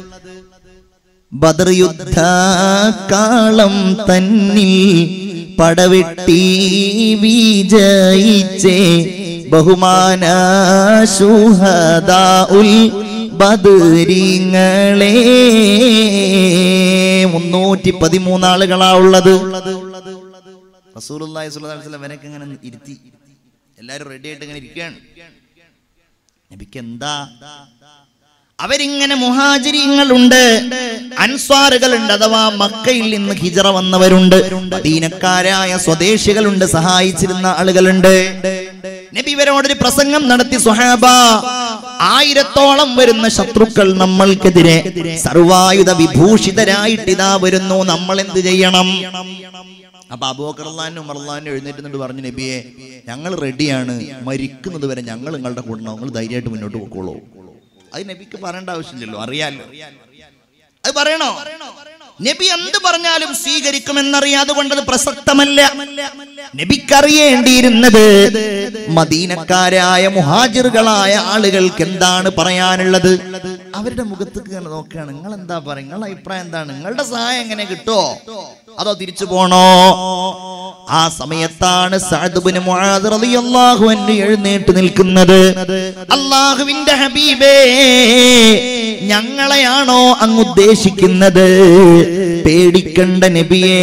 ബദർ യുദ്ധ കാളം തന്നിൽ പടവെട്ടി വിജയിച്ചേ ബഹുമാന ശുഹദാഉൽ ബദരിങ്ങളെ മുന്നൂറ്റി പതിമൂന്ന് ആളുകളാ ഉള്ളത് റസൂലുള്ളാഹി സ്വല്ലല്ലാഹു അലൈഹി വസല്ലം ഇവരൊക്കെ ഇങ്ങനെ ഇരുത്തി എല്ലാരും റെഡി ആയിട്ട് ഇങ്ങനെ ഇരിക്കുകയാണ് നബിക്ക് എന്താ അവരിങ്ങനെ മുഹാജിരിങ്ങളുണ്ട് അൻസ്വാറുകളുണ്ട് അഥവാ മക്കയിൽ നിന്ന് ഹിജറ വന്നവരുണ്ട് ദീനക്കാരായ സ്വദേശികളുണ്ട് സഹായിച്ചിരുന്ന ആളുകളുണ്ട് നബി ഇവരോടൊരു പ്രസംഗം നടത്തി സുഹാബ ആയിരത്തോളം വരുന്ന ശത്രുക്കൾ നമ്മൾക്കെതിരെ സർവായുധ വിഭൂഷിതരായിട്ട് ഇതാ വരുന്നു നമ്മൾ എന്ത് ചെയ്യണം അപ്പൊ അബൂക്കർലാനും ഉമർലാനും എഴുന്നേറ്റുന്നിട്ട് പറഞ്ഞു നബിയെ ഞങ്ങൾ റെഡിയാണ് മരിക്കുന്നത് വരെ ഞങ്ങൾ നിങ്ങളുടെ കൂടെ ഉണ്ടാവും. നിങ്ങൾ ധൈര്യമായിട്ട് മുന്നോട്ട് പോയിക്കോളൂ അത് നബിക്ക് പറയേണ്ട ആവശ്യമില്ലല്ലോ അറിയാലോ അത് പറയണോ നബി എന്ത് പറഞ്ഞാലും സ്വീകരിക്കുമെന്നറിയാതെ കൊണ്ടത് പ്രസക്തമല്ല നബിക്കറിയേണ്ടിയിരുന്നത് മദീനക്കാരായ മുഹാജിറുകളായ ആളുകൾക്ക് എന്താണ് പറയാനുള്ളത് അവരുടെ മുഖത്തേക്ക് ഇങ്ങനെ നോക്കുകയാണ് നിങ്ങൾ എന്താ പറയുക നിങ്ങളുടെ അഭിപ്രായം എന്താണ് നിങ്ങളുടെ സഹായം എങ്ങനെ കിട്ടുമോ അതോ തിരിച്ചു പോണോ ആ സമയത്താണ് സഅദ്ബിന് മുആദ് റളിയല്ലാഹു അൻഹു എഴുന്നേറ്റ് നിൽക്കുന്നത് അള്ളാഹുവിന്റെ ഹബീബേ ഞങ്ങളെയാണോ അങ്ങ് ഉദ്ദേശിക്കുന്നത് പേടിക്കണ്ട നബിയേ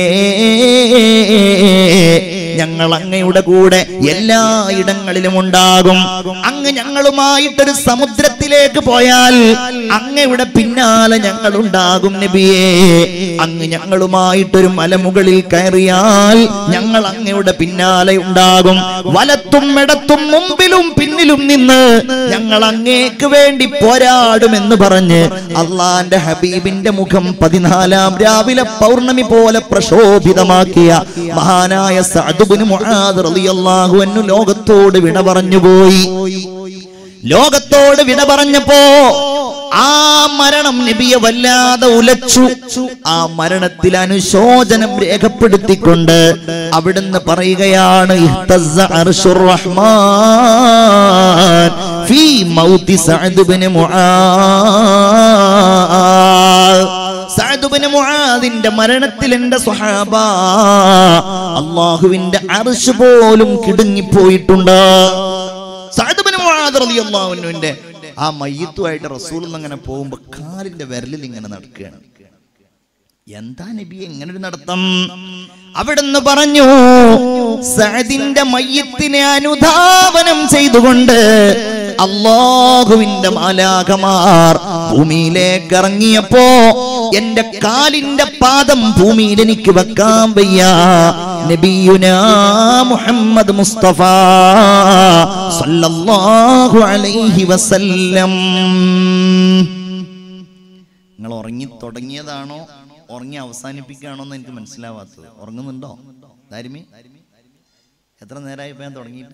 ഞങ്ങൾ അങ്ങയുടെ കൂടെ എല്ലായിടങ്ങളിലും ഉണ്ടാകും അങ്ങ് ഞങ്ങളുമായിട്ടൊരു സമുദ്രത്തിലേക്ക് പോയാൽ അങ്ങയുടെ പിന്നാലെ ഞങ്ങൾ ഉണ്ടാകും നബിയേ അങ്ങ് ഞങ്ങളുമായിട്ടൊരു മലമുകളിൽ കയറിയാൽ ഞങ്ങൾ അങ്ങയുടെ പിന്നാലെ ഉണ്ടാകും വലത്തും ഇടത്തും മുമ്പിലും പിന്നിലും നിന്ന് ഞങ്ങൾ അങ്ങേക്ക് വേണ്ടി പോരാടുമെന്ന് പറഞ്ഞ് അള്ളാന്റെ ഹബീബിന്റെ മുഖം പതിനാലാം രാവിലെ പൗർണമി പോലെ പ്രശോഭിതമാക്കിയ മഹാനായ സഅദ്ബിന് മുആദ് റളിയല്ലാഹു അൻഹു ലോകത്തോട് വിട പറഞ്ഞുപോയി ലോകത്തോട് വിട പറഞ്ഞപ്പോ ആ മരണം നബിയെ വല്ലാതെ ഉലച്ചു ആ മരണത്തിൽ അനുശോചനം രേഖപ്പെടുത്തിക്കൊണ്ട് അവിടുന്ന് പറയുകയാണ് ഇഹ്തസ്സ അർശുർ റഹ്മാൻ ഫീ മൗതി സഅദ് ഇബ്നു മുആദ് സഅദ് ഇബ്നു മുആദിന്റെ മരണത്തിൽ എന്റെ സ്വഹാബ അള്ളാഹുവിന്റെ അർശ് പോലും കിടുങ്ങിപ്പോയിട്ടുണ്ട് സഅദ് ഇബ്നു മുആദ് റളിയല്ലാഹു അൻഹുവിന്റെ ആ മയ്യത്തുമായിട്ട് റസൂൽ അങ്ങനെ പോകുമ്പോ കാലിന്റെ വിരലിൽ ഇങ്ങനെ നടക്കുകയാണ് എന്താ നബി എങ്ങനെ ഒരു നടത്തം അവിടുന്ന് പറഞ്ഞു സഅദിന്റെ മയ്യത്തിനെ അനുധാവനം ചെയ്തുകൊണ്ട് അള്ളാഹുവിന്റെ മാലാകമാർ ഭൂമിയിലേക്ക് ഇറങ്ങിയപ്പോ എന്റെ കാലിന്റെ പാദം ഭൂമിയിൽ എനിക്ക് വെക്കാൻ വയ്യ നബിയുനാ മുഹമ്മദ് മുസ്തഫ സല്ലല്ലാഹു അലൈഹി വസല്ലം നിങ്ങൾ ഉറങ്ങി തുടങ്ങിയതാണോ ഉറങ്ങി അവസാനിപ്പിക്കുകയാണോ എന്ന് എനിക്ക് മനസ്സിലാവാത്തത് ഉറങ്ങുന്നുണ്ടോ ദാരിമി എത്ര നേരമായി ഇപ്പൊ ഞാൻ തുടങ്ങിയിട്ട്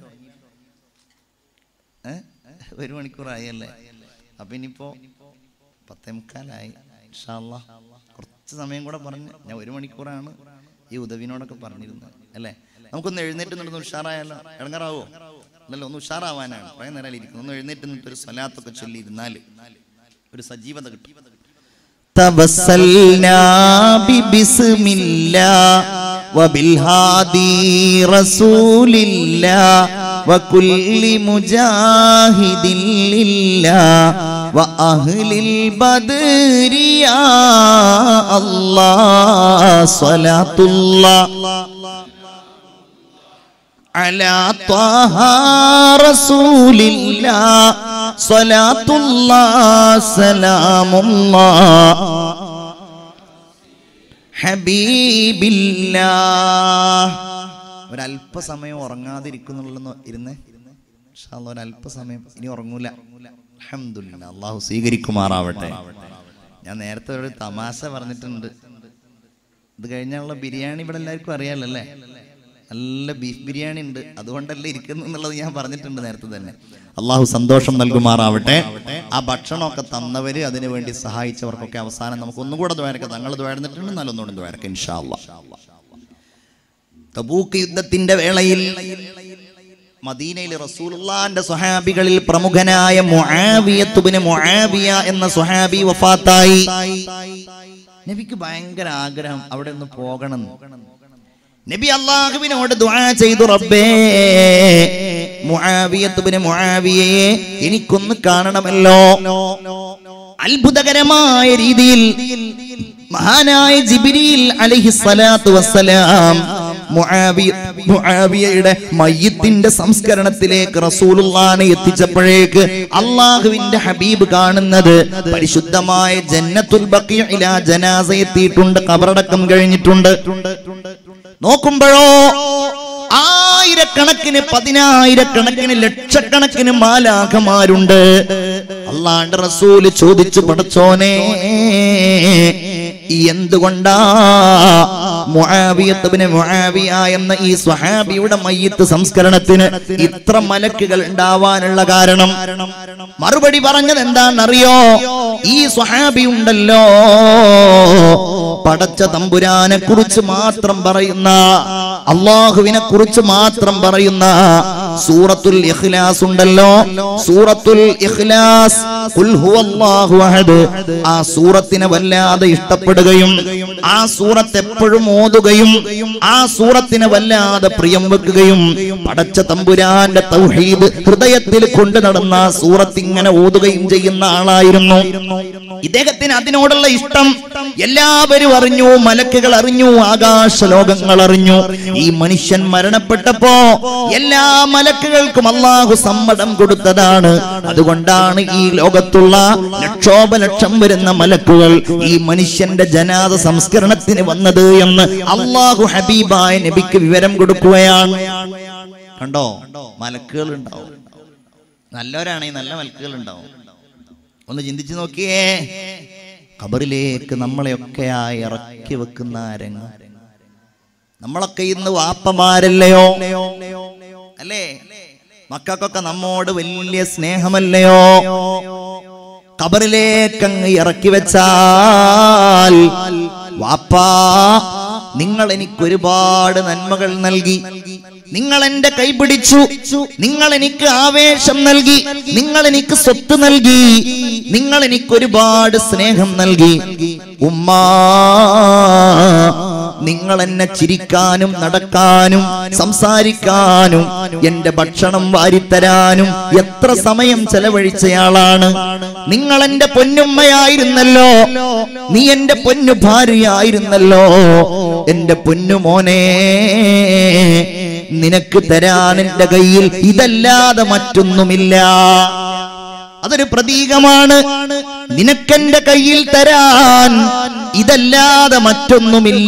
ഏ ഒരു മണിക്കൂറായല്ലേ അപ്പൊ ഇനിയിപ്പോ പത്തേ മുക്കാലായി ഇൻഷാ അല്ലാ. കുറച്ച് സമയം കൂടെ പറഞ്ഞ് ഞാൻ ഒരു മണിക്കൂറാണ് ഈ ഉദവിനോടൊക്കെ പറഞ്ഞിരുന്നത് അല്ലേ നമുക്കൊന്ന് എഴുന്നേറ്റ് നിന്നിട്ട് ഉഷാറായാലോ ഇടങ്ങറാവോ അല്ലല്ലോ ഒന്ന് ഉഷാറാവാനാണ് കുറേ നേരം ഇരിക്കുന്നു ഒന്ന് എഴുന്നേറ്റ് നിന്നിട്ട് ഒരു സ്വലാത്തൊക്കെ ചൊല്ലി ഇരുന്നാല് ഒരു സജീവത കിട്ടും تبسلنا ببسم الله وبالهادي رسول الله وكل مجاهد لله وأهل البدر يا الله صلاة الله على طه رسول الله صلاة الله سلام الله حبيب الله ഒരല്പസമയം ഉറങ്ങാതിരിക്കുന്നുള്ള ഇരുന്ന് ഇൻഷാ അല്ലാ ഒരല്പസമയം ഇനി ഉറങ്ങൂല അൽഹംദുലില്ലാ അള്ളാഹു സ്വീകരിക്കുമാറാവട്ടെ ഞാൻ നേരത്തെ ഒരു തമാശ പറഞ്ഞിട്ടുണ്ട് ഇത് കഴിഞ്ഞാലുള്ള ബിരിയാണി ഇവിടെ എല്ലാവർക്കും അറിയാലോ അല്ലേ നല്ല ബീഫ് ബിരിയാണി ഉണ്ട് അതുകൊണ്ടല്ലേ ഇരിക്കുന്നു എന്നുള്ളത് ഞാൻ പറഞ്ഞിട്ടുണ്ട് നേരത്തെ തന്നെ അള്ളാഹു സന്തോഷം നൽകുമാറാവട്ടെ ആ ഭക്ഷണമൊക്കെ തന്നവര് അതിനു വേണ്ടി സഹായിച്ചവർക്കൊക്കെ അവസാനം നമുക്ക് ഒന്നും കൂടെ ദ്വാരക്കാം തങ്ങൾ ദ്വാരന്നിട്ടുണ്ട് എന്നാലും ഒന്നുകൂടെ ദ്വാരക്കാം ഇൻഷാ അല്ലാ തബൂക്ക് യുദ്ധത്തിന്റെ വേളയിൽ മദീനയിൽ റസൂലുള്ളാന്റെ സ്വഹാബികളിൽ പ്രമുഖനായ മുആവിയത്തുബ്നു മുആവിയ എന്ന സ്വഹാബി വഫാത്തായി നബിക്ക് ഭയങ്കര ആഗ്രഹം അവിടെ ഒന്ന് പോകണം നബി അള്ളാഹുവിനോട് ദുആ ചെയ്തു റബ്ബേ മുആവിയത്തുബ്നു മുആവിയയെ എനിക്കൊന്ന് കാണണമല്ലോ അത്ഭുതകരമായ രീതിയിൽ മഹാനായ ജിബിരിൽ അലൈഹിസ്സലാത്തു വസ്സലാം മുആവി മുആവിയയുടെ മയ്യത്തിന്റെ സംസ്കരണത്തിലേക്ക് റസൂലുള്ളാനെ എത്തിച്ചപ്പോഴേക്ക് അള്ളാഹുവിന്റെ ഹബീബ് കാണുന്നത് പരിശുദ്ധമായ ജന്നത്തുൽ ബഖീഇലാ ജനാസ എത്തിയിട്ടുണ്ട് കബറടക്കം കഴിഞ്ഞിട്ടുണ്ട് നോക്കുമ്പോഴോ ആയിരക്കണക്കിന് പതിനായിരക്കണക്കിന് ലക്ഷക്കണക്കിന് മാലാഖമാരുണ്ട് അള്ളാണ്ട് റസൂല് ചോദിച്ചു പടച്ചോനെ എന്തുകൊണ്ടാ മുആവിയത്തുബ്നു മുആവിയ എന്ന ഈ സ്വഹാബിയുടെ മയ്യത്ത് സംസ്കരണത്തിന് ഇത്ര മലക്കുകൾ ഉണ്ടാവാനുള്ള കാരണം മറുപടി പറഞ്ഞത് എന്താണെന്നറിയോ ഈ സ്വഹാബി ഉണ്ടല്ലോ പടച്ച തമ്പുരാനെ കുറിച്ച് മാത്രം പറയുന്ന അള്ളാഹുവിനെ കുറിച്ച് മാത്രം പറയുന്ന സൂറത്തുൽ ഇഖ്ലാസ് ഉണ്ടല്ലോ സൂറത്തുൽ ഇഖ്ലാസ് ഖുൽ ഹുവല്ലാഹു അഹദ് ആ സൂറത്തിനെ വല്ലാതെ ഇഷ്ടപ്പെടുകയും ആ സൂറത്ത് എപ്പോഴും ഓതുകയും ആ സൂറത്തിനെ വല്ലാതെ പ്രിയം വെക്കുകയും പടച്ച തമ്പുരാന്റെ തൗഹീദ് ഹൃദയത്തിൽ കൊണ്ടു നടന്ന ആ സൂറത്ത് ഇങ്ങനെ ഓതുകയും ചെയ്യുന്ന ആളായിരുന്നു ഇദ്ദേഹത്തിന് അതിനോടുള്ള ഇഷ്ടം എല്ലാവരും അറിഞ്ഞു മലക്കുകൾ അറിഞ്ഞു ആകാശ ലോകങ്ങൾ അറിഞ്ഞു ഈ മനുഷ്യൻ മരണപ്പെട്ടപ്പോ എല്ലാ മലക്കുകൾക്കും അള്ളാഹു സമ്മതം കൊടുത്തതാണ് അതുകൊണ്ടാണ് ഈ ലോകത്തുള്ള ലക്ഷോപലക്ഷം വരുന്ന മലക്കുകൾ ഈ മനുഷ്യന്റെ ജനാദ സംസ്കരണത്തിന് വന്നത് എന്ന് അള്ളാഹു ഹബീബായ നബിക്ക് വിവരം കൊടുക്കുകയാണ് കണ്ടോ മലക്കുകൾ ഉണ്ടാവും നല്ലവരാണെങ്കിൽ നല്ല മലക്കുകൾ ഉണ്ടാവും ഒന്ന് ചിന്തിച്ചു നോക്കിയേ ഖബറിലേക്ക് നമ്മളെയൊക്കെയായി ഇറക്കി വെക്കുന്ന രംഗം നമ്മളൊക്കെ ഇന്ന് വാപ്പമാരല്ലയോ അല്ലേ മക്കൾക്കൊക്കെ നമ്മോട് വലിയ സ്നേഹമല്ലയോ ഖബറിലേക്ക് അങ്ങ് ഇറക്കി വെച്ചാൽ വാപ്പാ നിങ്ങൾ എനിക്ക് ഒരുപാട് നന്മകൾ നൽകി നിങ്ങൾ എന്റെ കൈ പിടിച്ചു നിങ്ങൾ എനിക്ക് ആവേശം നൽകി നിങ്ങൾ എനിക്ക് സ്വത്ത് നൽകി നിങ്ങൾ എനിക്ക് ഒരുപാട് സ്നേഹം നൽകി ഉമ്മാ നിങ്ങൾ എന്നെ ചിരിക്കാനും നടക്കാനും സംസാരിക്കാനും എന്റെ ഭക്ഷണം വാരിത്തരാനും എത്ര സമയം ചെലവഴിച്ചയാളാണ് നിങ്ങൾ എന്റെ പൊന്നുമ്മയായിരുന്നല്ലോ നീ എന്റെ പൊന്നു ഭാര്യയായിരുന്നല്ലോ എന്റെ പൊന്നുമോനെ നിനക്ക് തരാൻ എന്റെ കയ്യിൽ ഇതല്ലാതെ മറ്റൊന്നുമില്ല അതൊരു പ്രതീകമാണ് നിനക്കെന്റെ കയ്യിൽ തരാൻ ഇതല്ലാതെ മറ്റൊന്നുമില്ല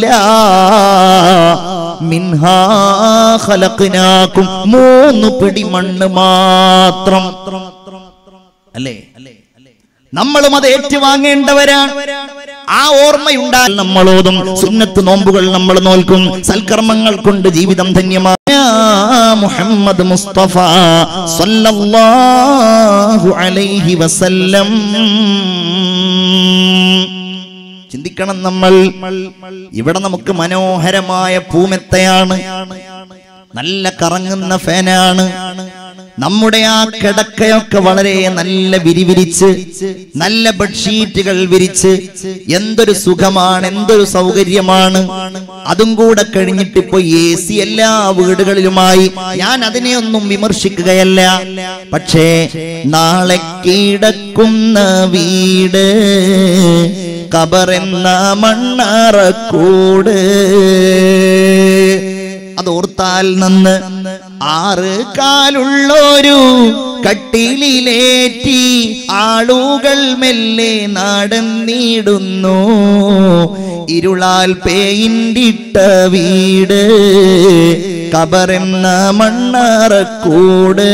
മിൻഹാ ഖലഖ്നാകും മൂന്ന് പിടി മണ്ണ് മാത്രം അല്ലേ നമ്മളും അത് ഏറ്റുവാങ്ങേണ്ടവരാണ് ആ ഓർമ്മയുണ്ടാൽ നമ്മളോതും സുന്നത്ത് നോമ്പുകൾ നമ്മൾ നോൽക്കും സൽക്കർമ്മങ്ങൾ കൊണ്ട് ജീവിതം ധന്യമായ മുഹമ്മദ് മുസ്തഫ സല്ലല്ലാഹു അലൈഹി വസല്ലം ചിന്തിക്കണം നമ്മൾ ഇവിടെ നമുക്ക് മനോഹരമായ പൂമെത്തയാണ് നല്ല കറങ്ങുന്ന ഫാനാണ് നമ്മുടെ ആ കിടക്കയൊക്കെ വളരെ നല്ല വിരിവിരിച്ച് നല്ല ബെഡ്ഷീറ്റുകൾ വിരിച്ച് എന്തൊരു സുഖമാണ് എന്തൊരു സൗകര്യമാണ് അതും കൂടെ കഴിഞ്ഞിട്ട് ഇപ്പൊ എ സി എല്ലാ വീടുകളിലുമായി ഞാൻ അതിനെയൊന്നും വിമർശിക്കുകയല്ല പക്ഷേ നാളെ കിടക്കുന്ന വീട് കബറെന്ന മണ്ണറക്കൂട് അത് ഓർത്താൽ നന്ന് ആറ് കാലുള്ളൊരു കട്ടിലിലേറ്റി ആളുകൾ മെല്ലെ നടന്നിടുന്നു ഇരുളാൽ പേയിണ്ടിട്ട വീട് കബറെന്ന മണ്ണറക്കൂട്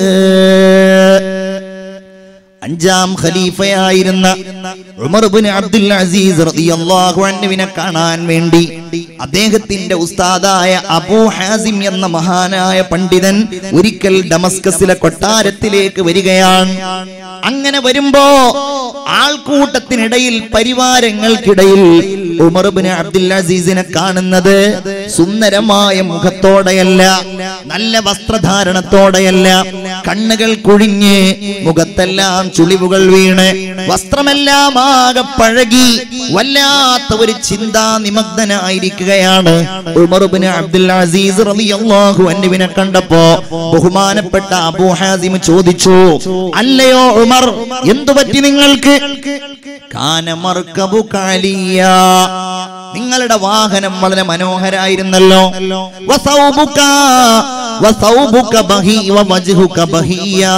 അഞ്ചാം ഖലീഫയായിരുന്ന ഉമർ ഇബ്നു അബ്ദുൽ അസീസ് റളിയല്ലാഹു അൻഹുവിനെ കാണാൻ വേണ്ടി അദ്ദേഹത്തിന്റെ ഉസ്താദായ അബൂ ഹാസിം എന്ന മഹാനായ പണ്ഡിതൻ ഒരിക്കൽ ഡമസ്കസിലെ കൊട്ടാരത്തിലേക്ക് വരികയാണ് അങ്ങനെ വരുമ്പോ ആൾക്കൂട്ടത്തിനിടയിൽ പരിവാരങ്ങൾക്കിടയിൽ ഉമർ ഇബ്നു അബ്ദുൽ അസീസിനെ കാണുന്നത് സുന്ദരമായ മുഖത്തോടെയല്ല നല്ല വസ്ത്രധാരണത്തോടെയല്ല കണ്ണുകൾ കുഴിഞ്ഞ് മുഖത്തെല്ലാം ചുളിവുകൾ വീണ് വസ്ത്രമെല്ലാം ആകെ പഴകി വല്ലാത്ത ഒരു ചിന്താ നിമഗ്നനായിരിക്കുകയാണ് ഉമർ ഇബ്നു അബ്ദുൽ അസീസ് റളിയല്ലാഹു അൻഹുവിനെ കണ്ടപ്പോ ബഹുമാനപ്പെട്ട അബൂ ഹാസിം ചോദിച്ചു അല്ലയോ ഉമർ എന്തു പറ്റി നിങ്ങൾക്ക് കാനമർക്കബു കാലിയ നിങ്ങളുടെ വാഹനം വളരെ മനോഹരായിരുന്നല്ലോ വസൗബുക വസൗബുക ബഹി വവജ്ഹുക ബഹിയാ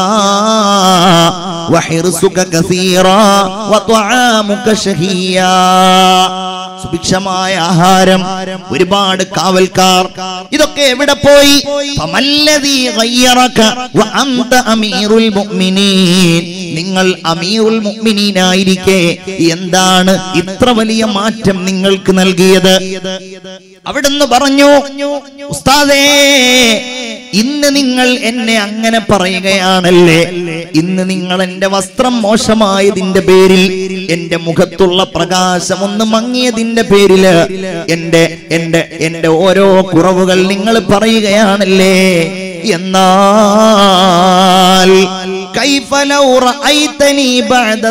വഹിർസുക കസീറാ വത്വആമുക ഷഹിയാ സുഭിക്ഷമായ ആഹാരം ഒരുപാട് കാവൽക്കാർ ഇതൊക്കെ എവിടെ പോയി ഫമല്ലദീ ഗയ്യറക വഅന്ത അമീറുൽ മുഅ്മിനീൻ നിങ്ങൾ അമീറുൽ മുഅ്മിനീനായിരിക്കെ എന്താണ് ഇത്ര വലിയ മാറ്റം നിങ്ങൾക്ക് നൽകിയത് അവിടുന്ന് പറഞ്ഞു ഉസ്താദേ ഇന്ന് നിങ്ങൾ എന്നെ അങ്ങനെ പറയുകയാണല്ലേ ഇന്ന് നിങ്ങൾ എന്റെ വസ്ത്രം മോശമായതിന്റെ പേരിൽ എന്റെ മുഖത്തുള്ള പ്രകാശം ഒന്ന് മങ്ങിയതിന്റെ പേരില് എന്റെ എന്റെ എന്റെ ഓരോ കുറവുകൾ നിങ്ങൾ പറയുകയാണല്ലേ എന്നാൽ كيف لو رأيتني بعد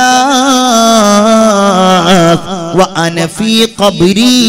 ثلاث وأنا في قبري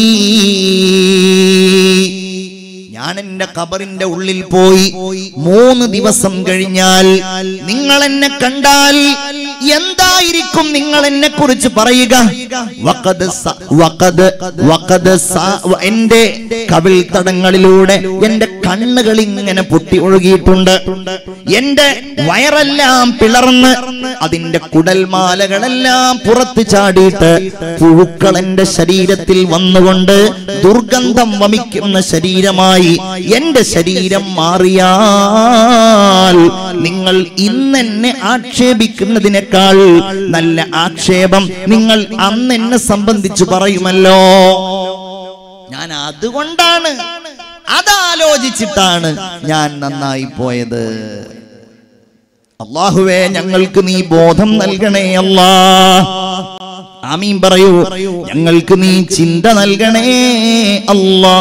ഞാൻ എന്റെ കബറിന്റെ ഉള്ളിൽ പോയി മൂന്ന് ദിവസം കഴിഞ്ഞാൽ നിങ്ങൾ എന്നെ കണ്ടാൽ എന്തായിരിക്കും നിങ്ങൾ എന്നെ കുറിച്ച് പറയുക വഖദ് സ- വഖദ് വഖദ് സ- എന്റെ കവിൾ തടങ്ങളിലൂടെ എന്റെ കണ്ണുകൾ ഇങ്ങനെ പൊട്ടി ഒഴുകിയിട്ടുണ്ട് എന്റെ വയറെല്ലാം പിളർന്ന് അതിന്റെ കുടൽമാലകളെല്ലാം പുറത്തു ചാടിയിട്ട് പുഴുക്കൾ എന്റെ ശരീരത്തിൽ വന്നുകൊണ്ട് ദുർഗന്ധം വമിക്കുന്ന ശരീരമായി എന്റെ ശരീരം മാറിയാൽ നിങ്ങൾ ഇന്നെന്നെ ആക്ഷേപിക്കുന്നതിനേക്കാൾ നല്ല ആക്ഷേപം നിങ്ങൾ അന്ന് എന്നെ സംബന്ധിച്ച് പറയുമല്ലോ ഞാൻ അതുകൊണ്ടാണ് അതാലോചിച്ചിട്ടാണ് ഞാൻ നന്നായി പോയത് അള്ളാഹുവേ ഞങ്ങൾക്ക് നീ ബോധം നൽകണേ അല്ലാ ആമീൻ പറയൂ ഞങ്ങൾക്ക് നീ ചിന്ത നൽകണേ അല്ലാ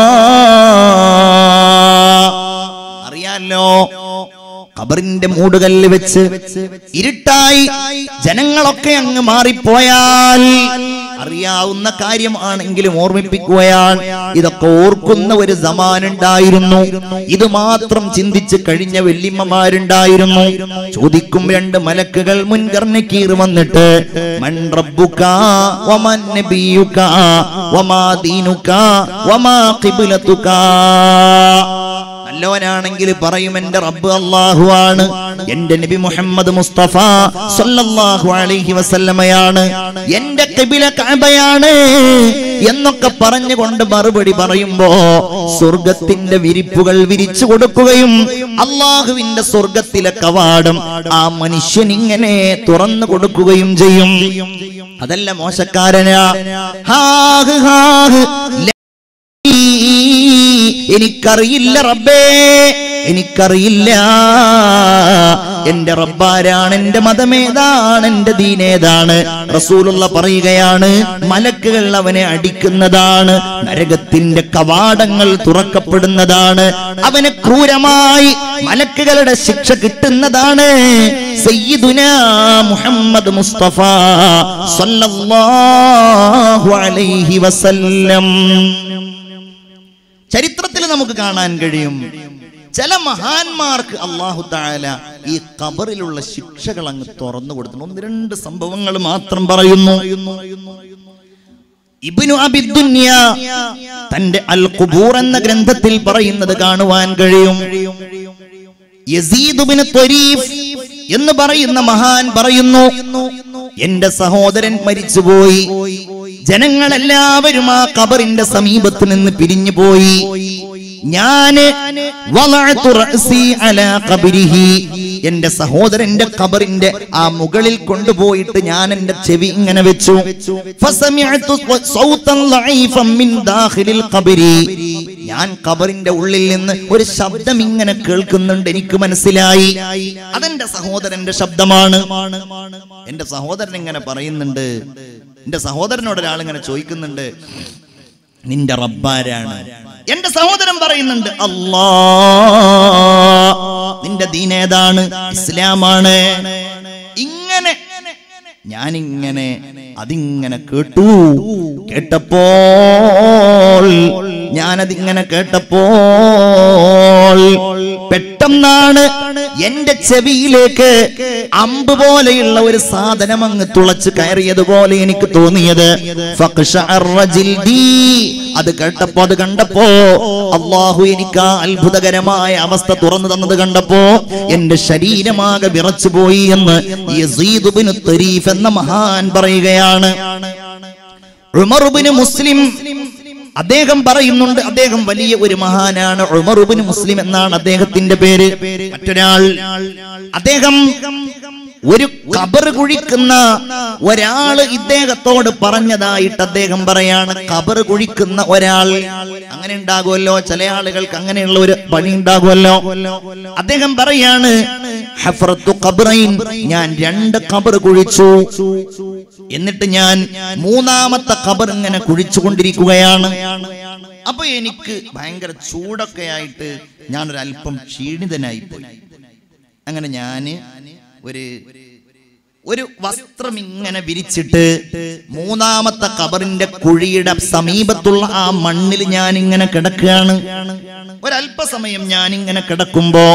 അറിയാലോ ഖബറിന്റെ മൂടുകല്ല് വെച്ച് ഇരുട്ടായി ജനങ്ങളൊക്കെ അങ്ങ് മാറിപ്പോയാൽ അറിയാവുന്ന കാര്യമാണെങ്കിലും ഓർമ്മിപ്പിക്കുകയാണ് ഇതൊക്കെ ഓർക്കുന്ന ഒരു സമാനുണ്ടായിരുന്നു ഇത് മാത്രം ചിന്തിച്ച് കഴിഞ്ഞ വെല്ലിമ്മമാരുണ്ടായിരുന്നു ചോദിക്കും രണ്ട് മലക്കുകൾ മുൻകർണക്കീർ വന്നിട്ട് മൻ റബ്ബുക വമൻ നബിയുക വമാ ദീനുക വമാ ഖിബ്ലതുക നല്ലവനാണെങ്കിൽ പറയും എന്റെ റബ്ബ് അള്ളാഹു ആണ് എന്റെ നബി മുഹമ്മദ് മുസ്തഫ സല്ലല്ലാഹു അലൈഹി വസല്ലമയാണ് എന്റെ കിബില കഅബയാണ് എന്നൊക്കെ പറഞ്ഞുകൊണ്ട് മറുപടി പറയുമ്പോ സ്വർഗത്തിന്റെ വിരിപ്പുകൾ വിരിച്ചു കൊടുക്കുകയും അള്ളാഹുവിന്റെ സ്വർഗത്തിലെ കവാടം ആ മനുഷ്യൻ ഇങ്ങനെ തുറന്നു കൊടുക്കുകയും ചെയ്യും അതല്ല മോശക്കാരനാ ഹാഹ് ഹാഹ് എനിക്കറിയില്ല റബ്ബേ എനിക്കറിയില്ല എന്റെ റബ്ബാരാണ് എന്റെ മതമേതാണ് എന്റെ ദീനേതാണ് റസൂലുള്ള പറയുകയാണ് മലക്കുകൾ അവനെ അടിക്കുന്നതാണ് നരകത്തിന്റെ കവാടങ്ങൾ തുറക്കപ്പെടുന്നതാണ് അവന് ക്രൂരമായി മലക്കുകളുടെ ശിക്ഷ കിട്ടുന്നതാണ് സയ്യിദുന മുഹമ്മദ് മുസ്തഫ സല്ലല്ലാഹു അലൈഹി വസല്ലം ചരിത്രത്തിൽ നമുക്ക് കാണാൻ കഴിയും ചില മഹാന്മാർക്ക് അള്ളാഹു താല ഈ കബറിലുള്ള ശിക്ഷകൾ അങ്ങ് തുറന്നു കൊടുത്തു ഒന്ന് രണ്ട് സംഭവങ്ങൾ മാത്രം പറയുന്നു ഇബ്നു അബിദ്ദുന്യ തന്റെ അൽ ഖുബൂർ എന്ന ഗ്രന്ഥത്തിൽ പറയുന്നത് കാണുവാൻ കഴിയും യസീദ് ഇബ്നു ത്വരീഫ് എന്ന് പറയുന്ന മഹാൻ പറയുന്നു എന്റെ സഹോദരൻ മരിച്ചുപോയി ജനങ്ങളെല്ലാവരും ആ കബറിന്റെ സമീപത്ത് നിന്ന് പിരിഞ്ഞു പോയി ഞാന് വളഅതു റഅസി അലാ ഖബരിഹി എന്റെ സഹോദരന്റെ ഖബറിന്റെ ആ മുകളിൽ കൊണ്ടുപോയിട്ട് ഞാൻ എന്റെ ചെവി ഇങ്ങനെ വെച്ചു ഫസമിഅതു സൗതൻ ലഈഫൻ മിൻ ദാഖിലിൽ ഖബരി ഞാൻ ഖബറിന്റെ ഉള്ളിൽ നിന്ന് ഒരു ശബ്ദം ഇങ്ങനെ കേൾക്കുന്നുണ്ട് എനിക്ക് മനസ്സിലായി അതെന്റെ സഹോദരന്റെ ശബ്ദമാണ് എന്റെ സഹോദരൻ ഇങ്ങനെ പറയുന്നുണ്ട് എന്റെ സഹോദരനോട് ഒരാൾ ഇങ്ങനെ ചോദിക്കുന്നുണ്ട് നിന്റെ റബ്ബാരാണ് എന്റെ സഹോദരൻ പറയുന്നുണ്ട് അല്ലാ നിന്റെ ദീനേതാണ് ഇസ്ലാമാണ് ഇങ്ങനെ ഞാനിങ്ങനെ അതിങ്ങനെ കേട്ടു കേട്ടപ്പോൾ ഞാനതിങ്ങനെ കേട്ടപ്പോൾ പെട്ടെന്നാണ് എന്റെ ചെവിയിലേക്ക് അമ്പ് പോലെയുള്ള ഒരു സാധനം അങ്ങ് തുളച്ച് കയറിയതുപോലെ എനിക്ക് തോന്നിയത് ഫഖ്ശഅറ ജിൽദി. അത് കേട്ടപ്പോ അത് കണ്ടപ്പോ അള്ളാഹു എനിക്ക് ആ അത്ഭുതകരമായ അവസ്ഥ തുറന്നു തന്നത് കണ്ടപ്പോ എന്റെ ശരീരമാകെ വിറച്ചുപോയി എന്ന് യസീദ് ഇബ്നു തരീഫ് എന്ന മഹാൻ പറയുകയാണ് ഉമറുബിന് മുസ്ലിം അദ്ദേഹം പറയുന്നുണ്ട് അദ്ദേഹം വലിയ ഒരു മഹാനാണ് ഉമറുബിന് മുസ്ലിം എന്നാണ് അദ്ദേഹത്തിന്റെ പേര് മറ്റൊരാൾ അദ്ദേഹം ഒരു കബർ കുഴിക്കുന്ന ഒരാള് ഇദ്ദേഹത്തോട് പറഞ്ഞതായിട്ട് അദ്ദേഹം പറയാണ് കബർ കുഴിക്കുന്ന ഒരാൾ അങ്ങനെ ഉണ്ടാകുമല്ലോ ചില ആളുകൾക്ക് അങ്ങനെയുള്ള ഒരു പണി ഉണ്ടാകുമല്ലോ അദ്ദേഹം പറയാണ് ഹഫ്രത്തു ഖബ്റൈൻ ഞാൻ രണ്ട് കബർ കുഴിച്ചു എന്നിട്ട് ഞാൻ മൂന്നാമത്തെ കബർ ഇങ്ങനെ കുഴിച്ചുകൊണ്ടിരിക്കുകയാണ് അപ്പൊ എനിക്ക് ഭയങ്കര ചൂടൊക്കെ ആയിട്ട് ഞാനൊരു അല്പം ക്ഷീണിതനായി പോയി അങ്ങനെ ഞാന് ഒരു ഒരു വസ്ത്രം ഇങ്ങനെ വിരിച്ചിട്ട് മൂന്നാമത്തെ കബറിന്റെ കുഴിയുടെ സമീപത്തുള്ള ആ മണ്ണിൽ ഞാൻ ഇങ്ങനെ കിടക്കുകയാണ് ഒരല്പസമയം ഞാൻ ഇങ്ങനെ കിടക്കുമ്പോ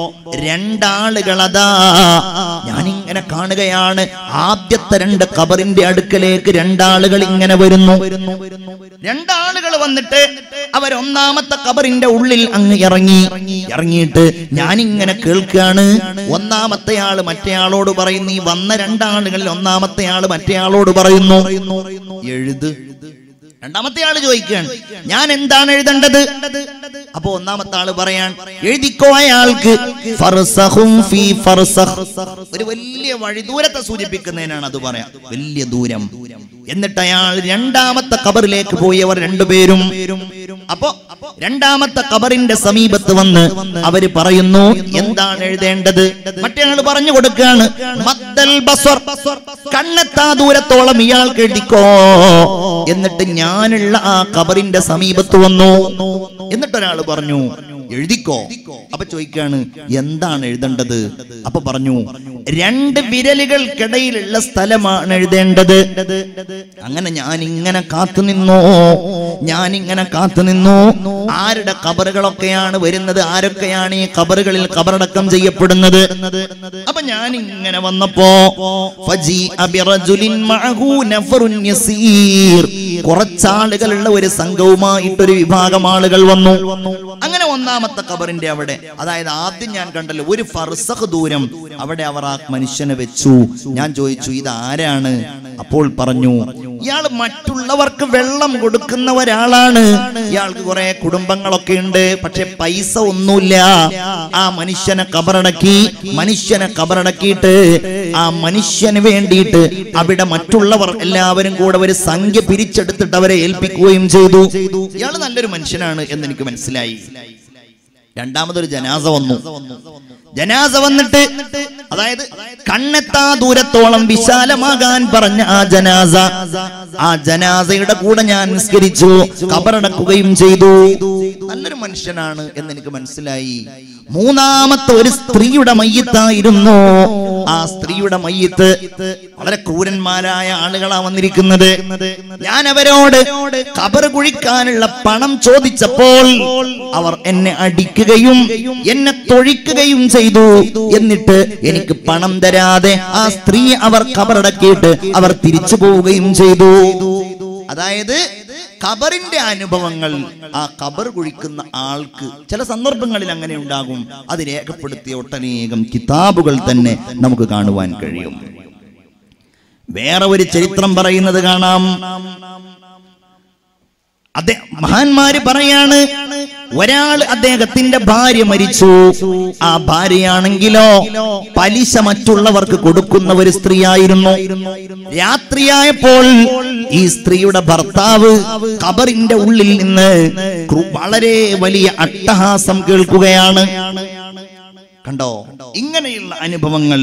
രണ്ടാളുകളതാ ഞാനിങ്ങനെ കാണുകയാണ് ആദ്യത്തെ രണ്ട് കബറിന്റെ അടുക്കലേക്ക് രണ്ടാളുകൾ ഇങ്ങനെ വരുന്നു രണ്ടാളുകൾ വന്നിട്ട് അവരൊന്നാമത്തെ കബറിന്റെ ഉള്ളിൽ അങ്ങ് ഇറങ്ങി ഇറങ്ങിയിട്ട് ഞാനിങ്ങനെ കേൾക്കുകയാണ് ഒന്നാമത്തെ ആള് മറ്റേ ആളോട് പറയുന്നു ഈ വന്ന രണ്ടാളുകളിൽ ഒന്നാമത്തെ ആള് മറ്റേ ആളോട് പറയുന്നു എഴുത് രണ്ടാമത്തെ ആള് ചോദിക്കുകയാണ് ഞാൻ എന്താണ് എഴുതേണ്ടത് അപ്പൊ ഒന്നാമത്തെ ആള് പറയാൻ എഴുതിക്കോ അയാൾക്ക് ഫർസഖും ഫീ ഫർസഖ്. ഒരു വലിയ വഴി ദൂരത്തെ സൂചിപ്പിക്കുന്നതിനാണ് അത് പറയാം വലിയ ദൂരം എന്നിട്ട് അയാൾ രണ്ടാമത്തെ കബറിലേക്ക് പോയി അവർ രണ്ടുപേരും അപ്പോ രണ്ടാമത്തെ കബറിന്റെ സമീപത്ത് വന്ന് അവര് പറയുന്നു എന്താണ് എഴുതേണ്ടത് മറ്റേ ആള് പറഞ്ഞു കൊടുക്കുകയാണ് മദ്ദൽ ബസ്വർ കണ്ണെത്താ ദൂരത്തോളം ഇയാൾക്ക് എഴുതിക്കോ എന്നിട്ട് ഞാനുള്ള ആ കബറിന്റെ സമീപത്ത് വന്നു എന്നിട്ട് ഒരാൾ പറഞ്ഞു എഴുതിക്കോ അപ്പൊ ചോദിക്കാണ് എന്താണ് എഴുതേണ്ടത് അപ്പൊ പറഞ്ഞു രണ്ട് വിരലുകൾക്കിടയിലുള്ള സ്ഥലമാണ് എഴുതേണ്ടത് അങ്ങനെ ഞാൻ ഇങ്ങനെ കാത്തു നിന്നു ഞാൻ ഇങ്ങനെ കാത്തു നിന്നു ആരുടെ കബറുകളൊക്കെയാണ് വരുന്നത് ആരൊക്കെയാണ് ഈ കബറുകളിൽ കബറടക്കം ചെയ്യപ്പെടുന്നത് അപ്പൊ ഞാൻ ഇങ്ങനെ വന്നപ്പോ ഫജീഅ ബിറജുലിൻ മഅഹു നഫറുൻ യസീർ കുറച്ചാളുകളുള്ള ഒരു സംഘവുമായിട്ടൊരു വിഭാഗം ആളുകൾ വന്നു അങ്ങനെ ഒന്നാമത്തെ കബറിന്റെ അവിടെ അതായത് ആദ്യം ഞാൻ കണ്ടല്ലോ ഒരു ഫർസഖ് ദൂരം അവിടെ അവർ ആ മനുഷ്യനെ വെച്ചു ഞാൻ ചോദിച്ചു ഇത് ആരാണ് അപ്പോൾ പറഞ്ഞു ഇയാൾ മറ്റുള്ളവർക്ക് വെള്ളം കൊടുക്കുന്ന ഒരാളാണ് ഇയാൾക്ക് കുറെ കുടുംബങ്ങളൊക്കെ ഉണ്ട് പക്ഷെ പൈസ ഒന്നുമില്ല ആ മനുഷ്യനെ കബറടക്കി മനുഷ്യനെ കബറടക്കിയിട്ട് ആ മനുഷ്യന് വേണ്ടിയിട്ട് അവിടെ മറ്റുള്ളവർ എല്ലാവരും കൂടെ ഒരു സംഖ്യ പിരിച്ചെടുത്തിട്ട് അവരെ ഏൽപ്പിക്കുകയും ചെയ്തു ഇയാൾ നല്ലൊരു മനുഷ്യനാണ് എന്ന് എനിക്ക് മനസ്സിലായി രണ്ടാമതൊരു ജനാസ വന്നു ജനാസ വന്നിട്ട് അതായത് കണ്ണെത്താ ദൂരത്തോളം വിശാലമാകാൻ പറഞ്ഞ ആ ജനാസ ആ ജനാസയുടെ കൂടെ ഞാൻ നിസ്കരിച്ചു കബറടക്കുകയും ചെയ്തു നല്ലൊരു മനുഷ്യനാണ് എന്ന് എനിക്ക് മനസ്സിലായി മൂന്നാമത്തെ ഒരു സ്ത്രീയുടെ മയ്യത്തായിരുന്നു ആ സ്ത്രീയുടെ മയ്യത്ത് വളരെ ക്രൂരന്മാരായ ആളുകളാ വന്നിരിക്കുന്നത് ഞാൻ അവരോട് കബർ കുഴിക്കാനുള്ള പണം ചോദിച്ചപ്പോൾ അവർ എന്നെ അടിക്കുകയും എന്നെ തൊഴിക്കുകയും ചെയ്തു എന്നിട്ട് എനിക്ക് പണം തരാതെ ആ സ്ത്രീ അവർ കബറടക്കിയിട്ട് അവർ തിരിച്ചു പോവുകയും ചെയ്തു അതായത് ഖബറിന്റെ അനുഭവങ്ങൾ ആ ഖബർ കുഴിക്കുന്ന ആൾക്ക് ചില സന്ദർഭങ്ങളിൽ അങ്ങനെ ഉണ്ടാകും അത് രേഖപ്പെടുത്തിയ ഒട്ടനേകം കിതാബുകൾ തന്നെ നമുക്ക് കാണുവാൻ കഴിയും വേറെ ഒരു ചരിത്രം പറയുന്നത് കാണാം അതെ മഹാന്മാര് പറയാണ് ഒരാൾ അദ്ദേഹത്തിന്റെ ഭാര്യ മരിച്ചു ആ ഭാര്യയാണെങ്കിലോ പലിശ മറ്റുള്ളവർക്ക് കൊടുക്കുന്ന ഒരു സ്ത്രീയായിരുന്നു രാത്രിയായപ്പോൾ ഈ സ്ത്രീയുടെ ഭർത്താവ് കബറിന്റെ ഉള്ളിൽ നിന്ന് ക്രു- വളരെ വലിയ അട്ടഹാസം കേൾക്കുകയാണ് കണ്ടോ ഇങ്ങനെയുള്ള അനുഭവങ്ങൾ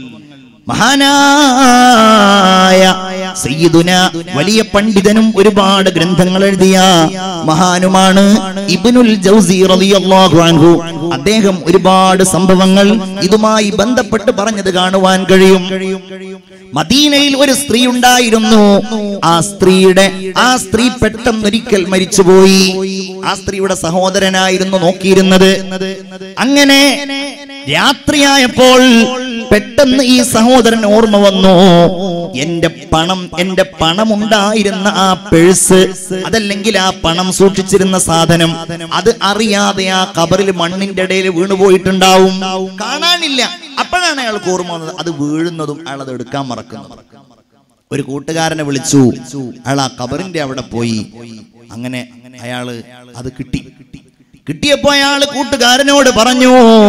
മഹാനായ സയ്യിദുന വലിയ പണ്ഡിതനും ഒരുപാട് ഗ്രന്ഥങ്ങൾ എഴുതിയ മഹാനുമാണ് ഇബ്നുൽ ജൗസി റളിയല്ലാഹു അൻഹു അദ്ദേഹം ഒരുപാട് സംഭവങ്ങൾ ഇതുമായി ബന്ധപ്പെട്ട് പറഞ്ഞത് കാണുവാൻ കഴിയും മദീനയിൽ ഒരു സ്ത്രീ ഉണ്ടായിരുന്നു ആ സ്ത്രീയുടെ ആ സ്ത്രീ പെട്ടെന്നൊരിക്കൽ മരിച്ചുപോയി ആ സ്ത്രീയുടെ സഹോദരനായിരുന്നു നോക്കിയിരുന്നത് അങ്ങനെ രാത്രിയായപ്പോൾ പെട്ടെന്ന് ഈ സഹോദരൻ ഓർമ്മ വന്നു എന്റെ പണം എന്റെ പണം ഉണ്ടായിരുന്ന ആ പേഴ്സ് അതല്ലെങ്കിൽ ആ പണം സൂക്ഷിച്ചിരുന്ന സാധനം അത് അറിയാതെ ആ കബറിൽ മണ്ണിന്റെ ഇടയിൽ വീണുപോയിട്ടുണ്ടാവും കാണാനില്ല അപ്പോഴാണ് അയാൾക്ക് ഓർമ്മ വന്നത് അത് വീഴുന്നതും അയാൾ അത് എടുക്കാൻ മറക്കുന്നതും ഒരു കൂട്ടുകാരനെ വിളിച്ചു അയാൾ ആ കബറിന്റെ അവിടെ പോയി അങ്ങനെ അയാള് അത് കിട്ടി കിട്ടിയപ്പോ അയാള് കൂട്ടുകാരനോട് പറഞ്ഞു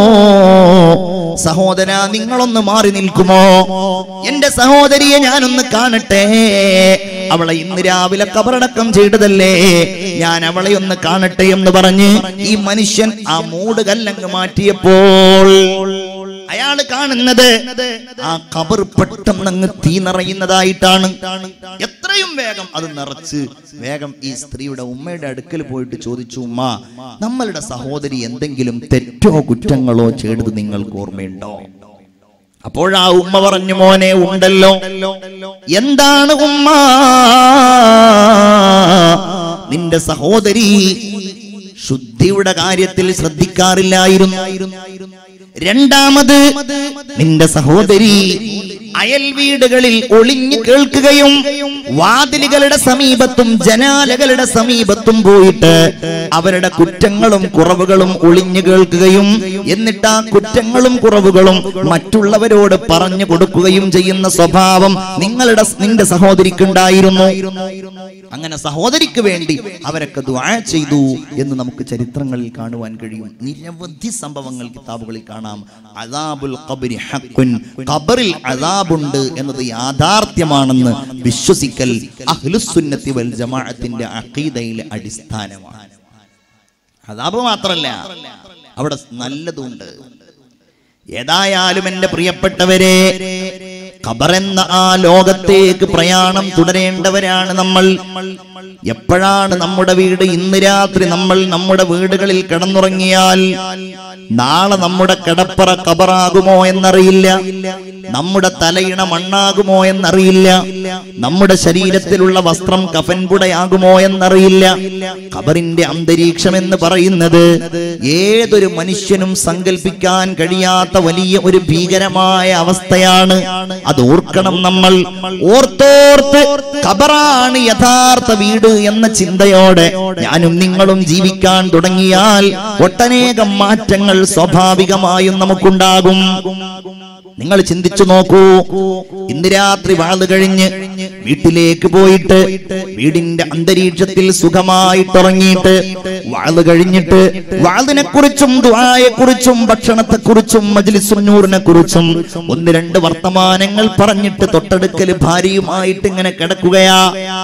സഹോദര നിങ്ങളൊന്ന് മാറി നിൽക്കുമോ എന്റെ സഹോദരിയെ ഞാനൊന്ന് കാണട്ടെ അവളെ ഇന്ന് രാവിലെ കബറടക്കം ചെയ്തതല്ലേ ഞാൻ അവളെ ഒന്ന് കാണട്ടെ എന്ന് പറഞ്ഞ് ഈ മനുഷ്യൻ ആ മൂട് കല്ലങ്ങ് മാറ്റിയപ്പോൾ അയാൾ കാണുന്നത് ആ കബർ പെട്ടെന്ന് അങ്ങ് തീ നിറയുന്നതായിട്ടാണ് എത്രയും വേഗം അത് നിറച്ച് വേഗം ഈ സ്ത്രീയുടെ ഉമ്മയുടെ അടുക്കൽ പോയിട്ട് ചോദിച്ചു ഉമ്മ നമ്മളുടെ സഹോദരി എന്തെങ്കിലും തെറ്റോ കുറ്റങ്ങളോ ചെയ്തത് നിങ്ങൾക്ക് ഓർമ്മയുണ്ടോ അപ്പോഴാ ഉമ്മ പറഞ്ഞു മോനെ ഉണ്ടല്ലോ എന്താണ് ഉമ്മ നിന്റെ സഹോദരി ശുദ്ധിയുടെ കാര്യത്തിൽ ശ്രദ്ധിക്കാറില്ലായിരുന്നു രണ്ടാമത് നിന്റെ സഹോദരി അയൽ വീടുകളിൽ ഒളിഞ്ഞു കേൾക്കുകയും വാതിലുകളുടെ സമീപത്തും ജനാലകളുടെ സമീപത്തും പോയിട്ട് അവരുടെ കുറ്റങ്ങളും കുറവുകളും ഒളിഞ്ഞു കേൾക്കുകയും എന്നിട്ട് ആ കുറ്റങ്ങളും കുറവുകളും മറ്റുള്ളവരോട് പറഞ്ഞു കൊടുക്കുകയും ചെയ്യുന്ന സ്വഭാവം നിങ്ങളുടെ നിന്റെ സഹോദരിക്കുണ്ടായിരുന്നു അങ്ങനെ സഹോദരിക്ക് വേണ്ടി അവരൊക്കെ ദ്വാ ചെയ്തു എന്ന് നമുക്ക് ചരിത്രങ്ങളിൽ കാണുവാൻ കഴിയും നിരവധി സംഭവങ്ങൾ കിതാബുകളിൽ കാണാം അദാബുൽ ഖബരി ഹഖുൻ ഖബറിൽ അദാബുണ്ട് എന്നത് യാഥാർത്ഥ്യമാണെന്ന് വിശ്വസിക്കൽ അഹ്ലുസുന്നത്തി വൽ ജമാഅത്തിന്റെ അഖീദയിലെ അടിസ്ഥാനമാണ് അദാബ് മാത്രല്ല അവിടെ നല്ലതുണ്ട് ഏതായാലും എന്റെ പ്രിയപ്പെട്ടവരെ ഖബറെന്ന ആ ലോകത്തേക്ക് പ്രയാണം തുടരേണ്ടവരാണ് നമ്മൾ എപ്പോഴാണ് നമ്മുടെ വീട് ഇന്ന് രാത്രി നമ്മൾ നമ്മുടെ വീടുകളിൽ കിടന്നുറങ്ങിയാൽ നാളെ നമ്മുടെ കിടപ്പറ കബറാകുമോ എന്നറിയില്ല നമ്മുടെ തലയിണ മണ്ണാകുമോ എന്നറിയില്ല നമ്മുടെ ശരീരത്തിലുള്ള വസ്ത്രം കഫൻപുടയാകുമോ എന്നറിയില്ല ഖബറിന്റെ അന്തരീക്ഷം എന്ന് പറയുന്നത് ഏതൊരു മനുഷ്യനും സങ്കല്പിക്കാൻ കഴിയാത്ത വലിയ ഒരു ഭീകരമായ അവസ്ഥയാണ് അത് ഓർക്കണം നമ്മൾ ഓർത്തോർത്ത് ഖബറാണ് യഥാർത്ഥ വീട് എന്ന ചിന്തയോടെ ഞാനും നിങ്ങളും ജീവിക്കാൻ തുടങ്ങിയാൽ ഒട്ടനേകം മാറ്റങ്ങൾ സ്വാഭാവികമായും നമുക്കുണ്ടാകും നിങ്ങൾ ചിന്തിച്ചു നോക്കൂ ഇന്ന് രാത്രി വാള് കഴിഞ്ഞ് വീട്ടിലേക്ക് പോയിട്ട് വീടിന്റെ അന്തരീക്ഷത്തിൽ സുഖമായിട്ടുറങ്ങിയിട്ട് വാള് കഴിഞ്ഞിട്ട് വാളിനെ കുറിച്ചും ദ്വായെ കുറിച്ചും ഭക്ഷണത്തെ കുറിച്ചും മജ്ലിസുന്നൂറിനെ കുറിച്ചും ഒന്ന് രണ്ട് വർത്തമാനങ്ങൾ പറഞ്ഞിട്ട് തൊട്ടടുക്കൽ ഭാര്യയുമായിട്ട് ഇങ്ങനെ കിടക്കുകയാ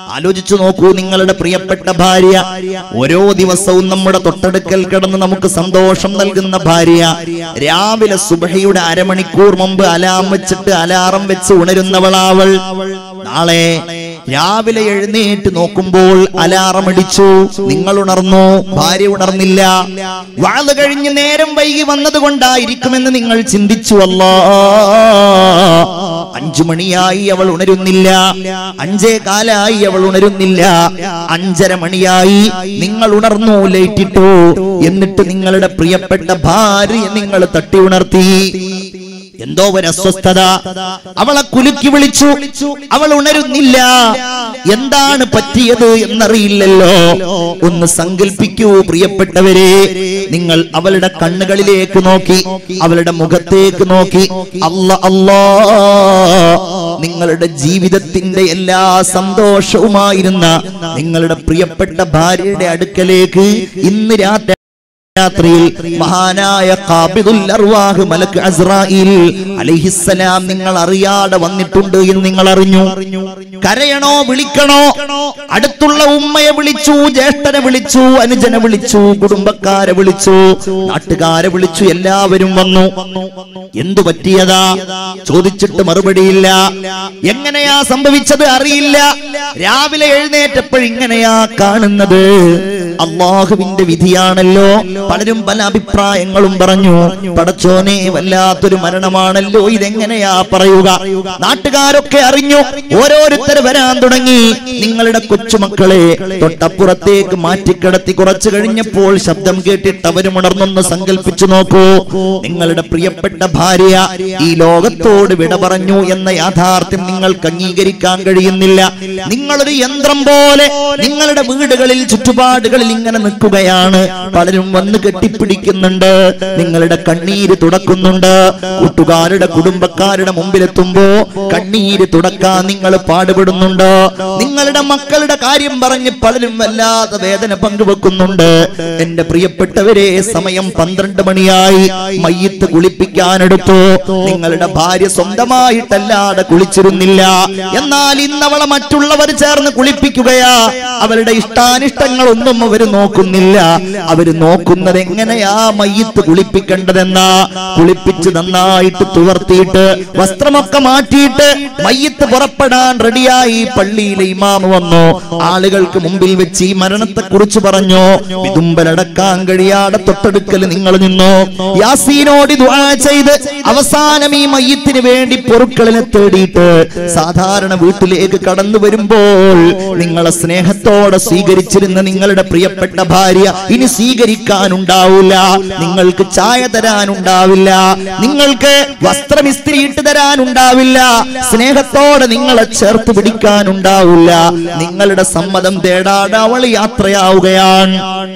ആലോചിച്ചു നോക്കൂ നിങ്ങളുടെ പ്രിയപ്പെട്ട ഭാര്യ ഓരോ ദിവസവും നമ്മുടെ തൊട്ടടുക്കൽ കിടന്ന് നമുക്ക് സന്തോഷം നൽകുന്ന ഭാര്യ രാവിലെ സുബഹയുടെ അരമണിക്കൂർ മുമ്പ് അലാം വെച്ചിട്ട് അലാറം വെച്ച് ഉണരുന്നവളാവൾ നാളെ രാവിലെ എഴുന്നേറ്റ് നോക്കുമ്പോൾ അലാറം അടിച്ചു നിങ്ങൾ ഉണർന്നു ഭാര്യ ഉണർന്നില്ല വാള് കഴിഞ്ഞ് നേരം വൈകി വന്നത് കൊണ്ടായിരിക്കുമെന്ന് നിങ്ങൾ ചിന്തിച്ചു അല്ലാ അഞ്ചു മണിയായി അവൾ ഉണരുന്നില്ല അഞ്ചേ കാലായി അവൾ ഉണരുന്നില്ല അഞ്ചര മണിയായി നിങ്ങൾ ഉണർന്നു ലൈറ്റിട്ടു എന്നിട്ട് നിങ്ങളുടെ പ്രിയപ്പെട്ട ഭാര്യ നിങ്ങൾ തട്ടി ഉണർത്തി എന്തോ ഒരു അസ്വസ്ഥത അവളെ കുലുക്കി വിളിച്ചു അവൾ ഉണരുന്നില്ല എന്താണ് പറ്റിയത് എന്നറിയില്ലല്ലോ ഒന്ന് സങ്കല്പിക്കൂ പ്രിയപ്പെട്ടവരെ നിങ്ങൾ അവളുടെ കണ്ണുകളിലേക്ക് നോക്കി അവളുടെ മുഖത്തേക്ക് നോക്കി അല്ല അല്ലാ നിങ്ങളുടെ ജീവിതത്തിന്റെ എല്ലാ സന്തോഷവുമായിരുന്ന നിങ്ങളുടെ പ്രിയപ്പെട്ട ഭാര്യയുടെ അടുക്കലേക്ക് ഇന്ന് രാത്രി രാത്രിയിൽ മഹാനായ ഖാബിദുൽ അർവാഹ് മലക്ക് അസ്രായിൽ അലൈഹിസ്സലാം നിങ്ങൾ അറിയാതെ വന്നിട്ടുണ്ട് എന്ന് നിങ്ങൾ അറിഞ്ഞു കരയണോ വിളിക്കണോ അടുത്തുള്ള ഉമ്മയെ വിളിച്ചു ജ്യേഷ്ഠനെ വിളിച്ചു അനുജനെ വിളിച്ചു കുടുംബക്കാരെ വിളിച്ചു നാട്ടുകാരെ വിളിച്ചു എല്ലാവരും വന്നു എന്തു പറ്റിയതാ ചോദിച്ചിട്ട് മറുപടിയില്ല എങ്ങനെയാ സംഭവിച്ചത് അറിയില്ല രാവിലെ എഴുന്നേറ്റപ്പോഴിങ്ങനെയാ കാണുന്നത് അള്ളാഹുവിന്റെ വിധിയാണല്ലോ പലരും പല അഭിപ്രായങ്ങളും പറഞ്ഞു പടച്ചോനെ വല്ലാത്തൊരു മരണമാണല്ലോ ഇതെങ്ങനെയാ പറയുക നാട്ടുകാരൊക്കെ അറിഞ്ഞു ഓരോരുത്തർ വരാൻ തുടങ്ങി നിങ്ങളുടെ കൊച്ചുമക്കളെ തൊട്ടപ്പുറത്തേക്ക് മാറ്റിക്കിടത്തി കുറച്ചു കഴിഞ്ഞപ്പോൾ ശബ്ദം കേട്ടിട്ട് അവരും ഉണർന്നൊന്ന് സങ്കല്പിച്ചു നോക്കൂ നിങ്ങളുടെ പ്രിയപ്പെട്ട ഭാര്യ ഈ ലോകത്തോട് വിട പറഞ്ഞു എന്ന യാഥാർത്ഥ്യം നിങ്ങൾക്ക് അംഗീകരിക്കാൻ കഴിയുന്നില്ല നിങ്ങളൊരു യന്ത്രം പോലെ നിങ്ങളുടെ വീടുകളിൽ ചുറ്റുപാടുകളിൽ ഇങ്ങനെ നിൽക്കുകയാണ് പലരും വന്ന് കെട്ടിപ്പിടിക്കുന്നുണ്ട് നിങ്ങളുടെ കണ്ണീര് തുടക്കുന്നുണ്ട് കൂട്ടുകാരുടെ കുടുംബക്കാരുടെ മുമ്പിലെത്തുമ്പോ കണ്ണീര് തുടക്കാൻ നിങ്ങൾ പാടുപെടുന്നുണ്ട് നിങ്ങളുടെ മക്കളുടെ കാര്യം പറഞ്ഞ് പലരും വല്ലാതെ വേദന പങ്കുവെക്കുന്നുണ്ട് എന്റെ പ്രിയപ്പെട്ടവരെ സമയം പന്ത്രണ്ട് മണിയായി മയ്യത്ത് കുളിപ്പിക്കാനെടുത്തു നിങ്ങളുടെ ഭാര്യ സ്വന്തമായിട്ടല്ലാതെ കുളിച്ചിരുന്നില്ല എന്നാൽ ഇന്നവളെ മറ്റുള്ളവർ ചേർന്ന് കുളിപ്പിക്കുകയാ അവരുടെ ഇഷ്ടാനിഷ്ടങ്ങളൊന്നും അവർ നോക്കുന്നില്ല അവര് നോക്കുന്നത് എങ്ങനെയാ മയ്യത്ത് കുളിപ്പിക്കേണ്ടതെന്നാ കുളിപ്പിച്ച് നന്നായിട്ട് തുവർത്തിയിട്ട് വസ്ത്രമൊക്കെ മാറ്റിയിട്ട് മയ്യത്ത് പുറപ്പെടാൻ റെഡിയായി പള്ളിയിലെ ഇമാമ് വന്നു ആളുകൾക്ക് മുമ്പിൽ വെച്ച് ഈ മരണത്തെ കുറിച്ച് പറഞ്ഞു വിതുമ്പലടക്കാൻ കഴിയാതെ തൊട്ടടുക്കൽ നിങ്ങൾ നിന്നു യാസീനോട് ദുആ ചെയ്ത് അവസാനം ഈ മയ്യത്തിന് വേണ്ടി പൊറുക്കളിനെ തേടിയിട്ട് സാധാരണ വീട്ടിലേക്ക് കടന്നു വരുമ്പോൾ നിങ്ങളെ സ്നേഹത്തോടെ സ്വീകരിച്ചിരുന്ന നിങ്ങളുടെ പ്രിയപ്പെട്ട ഭാര്യ ഇനി സ്വീകരിക്കാനുണ്ടാവില്ല നിങ്ങൾക്ക് ചായ തരാനുണ്ടാവില്ല നിങ്ങൾക്ക് വസ്ത്രം ഇസ്ത്രിയിട്ട് തരാനുണ്ടാവില്ല സ്നേഹത്തോടെ നിങ്ങളെ ചേർത്ത് പിടിക്കാനുണ്ടാവില്ല നിങ്ങളുടെ സമ്മതം തേടാതെ അവൾ യാത്രയാവുകയാണ്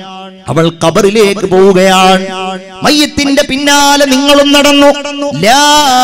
അവൾ കബറിലേക്ക് പോവുകയാണ് മയ്യത്തിന്റെ പിന്നാലെ നിങ്ങളും നടന്നു ലാ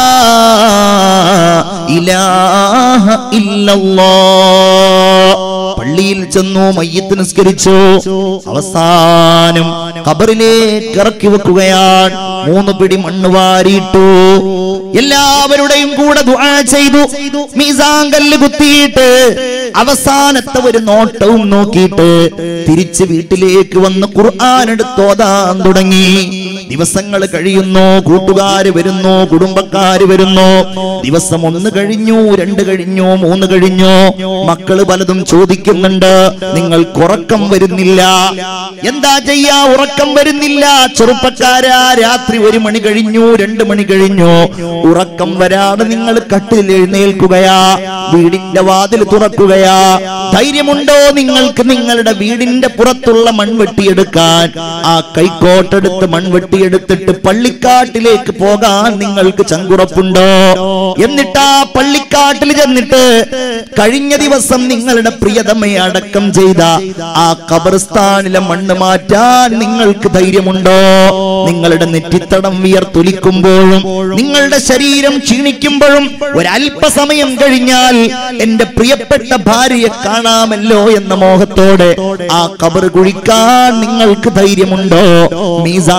ഇലാഹ ഇല്ലല്ലാഹ് പള്ളിയിൽ ചെന്നു മയ്യത്ത് നിസ്കരിച്ചു അവസാനം കബറിലേക്ക് ഇറക്കി വെക്കുകയാണ് മൂന്ന് പിടി മണ്ണ് വാരിയിട്ടു എല്ലാവരുടെയും കൂടെ ദുആ ചെയ്തു മീസാൻ കല്ല് കുത്തിയിട്ട് അവസാനത്തെ ഒരു നോട്ടവും നോക്കിയിട്ട് തിരിച്ച് വീട്ടിലേക്ക് വന്ന് ഖുർആൻ എടുത്ത് ഓതാൻ തുടങ്ങി ദിവസങ്ങൾ കഴിയുന്നു കൂട്ടുകാര് വരുന്നു കുടുംബക്കാര് വരുന്നു ദിവസം ഒന്ന് കഴിഞ്ഞു രണ്ട് കഴിഞ്ഞു മൂന്ന് കഴിഞ്ഞു മക്കള് പലതും ചോദിക്കുന്നുണ്ട് നിങ്ങൾക്ക് ഉറക്കം വരുന്നില്ല എന്താ ചെയ്യാ ഉറക്കം വരുന്നില്ല ചെറുപ്പക്കാരാ രാത്രി ഒരു മണി കഴിഞ്ഞു രണ്ട് മണി കഴിഞ്ഞു ഉറക്കം വരാതെ നിങ്ങൾ കട്ടിൽ എഴുന്നേൽക്കുകയാ വീടിന്റെ വാതിൽ തുറക്കുകയാ ധൈര്യമുണ്ടോ നിങ്ങൾക്ക് നിങ്ങളുടെ വീടിന്റെ പുറത്തുള്ള മൺവെട്ടിയെടുക്കാൻ ആ കൈക്കോട്ടെടുത്ത് മൺവെട്ടിയെടുത്തിട്ട് പള്ളിക്കാട്ടിലേക്ക് പോകാൻ നിങ്ങൾക്ക് ചങ്കുറപ്പുണ്ടോ എന്നിട്ട് ആ പള്ളിക്കാട്ടിൽ ചെന്നിട്ട് കഴിഞ്ഞ ദിവസം നിങ്ങളുടെ പ്രിയതമയെ അടക്കം ചെയ്ത ആ ഖബർസ്ഥാനിലെ മണ്ണ് മാറ്റാൻ നിങ്ങൾക്ക് ധൈര്യമുണ്ടോ നിങ്ങളുടെ നെറ്റിത്തടം വിയർത്തൊലിക്കുമ്പോഴും നിങ്ങളുടെ ശരീരം ക്ഷീണിക്കുമ്പോഴും ഒരല്പസമയം കഴിഞ്ഞാൽ എന്റെ പ്രിയപ്പെട്ട ഭാര്യയെ കാണാമല്ലോ എന്ന മോഹത്തോടെ ആ കബർ കുഴിക്കാൻ നിങ്ങൾക്ക് ധൈര്യമുണ്ടോ മീസാങ്കല്ല്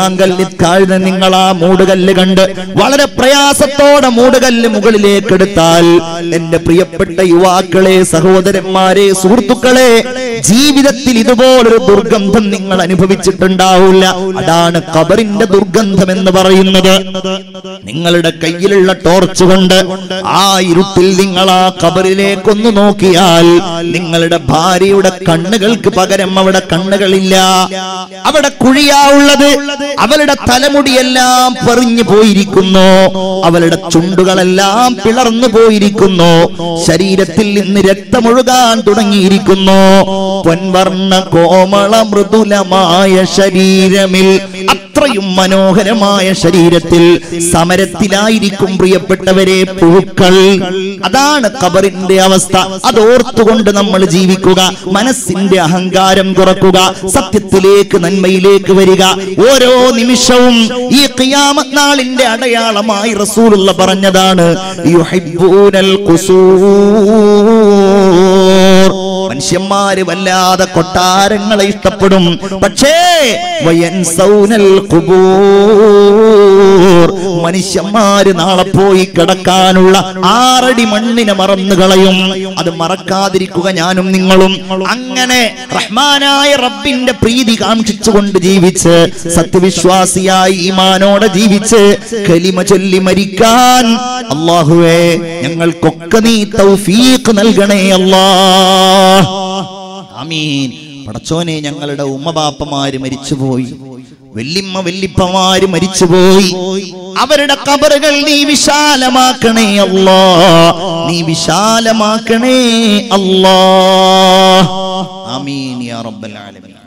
താഴ്ന്ന നിങ്ങൾ ആ മൂടുകല്ല് കണ്ട് വളരെ പ്രയാസത്തോടെ മൂടുകല്ല് മുകളിലേക്ക് എടുത്താൽ എന്റെ പ്രിയപ്പെട്ട യുവാക്കളെ സഹോദരന്മാരെ സുഹൃത്തുക്കളെ ജീവിതത്തിൽ ഇതുപോലൊരു ദുർഗന്ധം നിങ്ങൾ അനുഭവിച്ചിട്ടുണ്ടാവില്ല അതാണ് ഖബറിന്റെ ദുർഗന്ധം എന്ന് പറയുന്നത് നിങ്ങളുടെ കയ്യിലുള്ള ടോർച്ച് കൊണ്ട് ആ ഇരുട്ടിൽ നിങ്ങൾ ആ ഖബറിലേക്കൊന്ന് നോക്കിയാൽ നിങ്ങളുടെ ഭാര്യയുടെ കണ്ണുകൾക്ക് പകരം അവിടെ കണ്ണുകളില്ല അവിടെ കുഴിയാ ഉള്ളത് അവളുടെ തലമുടിയെല്ലാം പെറിഞ്ഞു പോയിരിക്കുന്നു അവളുടെ ചുണ്ടുകളെല്ലാം പിളർന്നു പോയിരിക്കുന്നു ശരീരത്തിൽ നിന്ന് രക്തമൊഴുകാൻ തുടങ്ങിയിരിക്കുന്നു പൊൻവർണ്ണ കോമള മൃദുലമായ ശരീരമിൽ അത്രയും മനോഹരമായ ശരീരത്തിൽ സമരത്തിലായിരിക്കും പ്രിയപ്പെട്ടവരെ പുഴുക്കൾ അതാണ് ഖബറിന്റെ അവസ്ഥ അതോർത്തുകൊണ്ട് നമ്മൾ ജീവിക്കുക മനസ്സിന്റെ അഹങ്കാരം കുറക്കുക സത്യത്തിലേക്ക് നന്മയിലേക്ക് വരിക ഓരോ നിമിഷവും ഈ ഖിയാമത്ത് നാളിന്റെ അടയാളമായി റസൂലുള്ള പറഞ്ഞതാണ് യുഹിബ്ബൂനൽ ഖുസൂർ മനുഷ്യന്മാര് വല്ലാതെ കൊട്ടാരങ്ങളെ ഇഷ്ടപ്പെടും പക്ഷേ വയൻസൗനൽ ഖുബൂർ മനുഷ്യന്മാര് നാളെ പോയി കിടക്കാനുള്ള ആറടി മണ്ണിനെ മറന്നു കളയും അത് മറക്കാതിരിക്കുക ഞാനും നിങ്ങളും അങ്ങനെ റഹ്മാനായ റബ്ബിന്റെ പ്രീതി കാക്ഷിച്ചുകൊണ്ട് ജീവിച്ച് സത്യവിശ്വാസിയായി ഈമാനോടെ ജീവിച്ച് കലിമ ചൊല്ലി മരിക്കാൻ അള്ളാഹുവേ ഞങ്ങൾക്കൊക്കെ നീ തൗഫീഖ് നൽകണേ അല്ലാ ആമീൻ പടച്ചോനെ ഞങ്ങളുടെ ഉമ്മബാപ്പമാര് മരിച്ചുപോയി വെല്ലിമ്മ വെല്ലിപ്പമാര് മരിച്ചുപോയി അവരുടെ കബറുകൾ നീ വിശാലമാക്കണേ അല്ലാ നീ വിശാലമാക്കണേ അല്ലാ ആമീൻ യാ റബ്ബൽ ആലമീൻ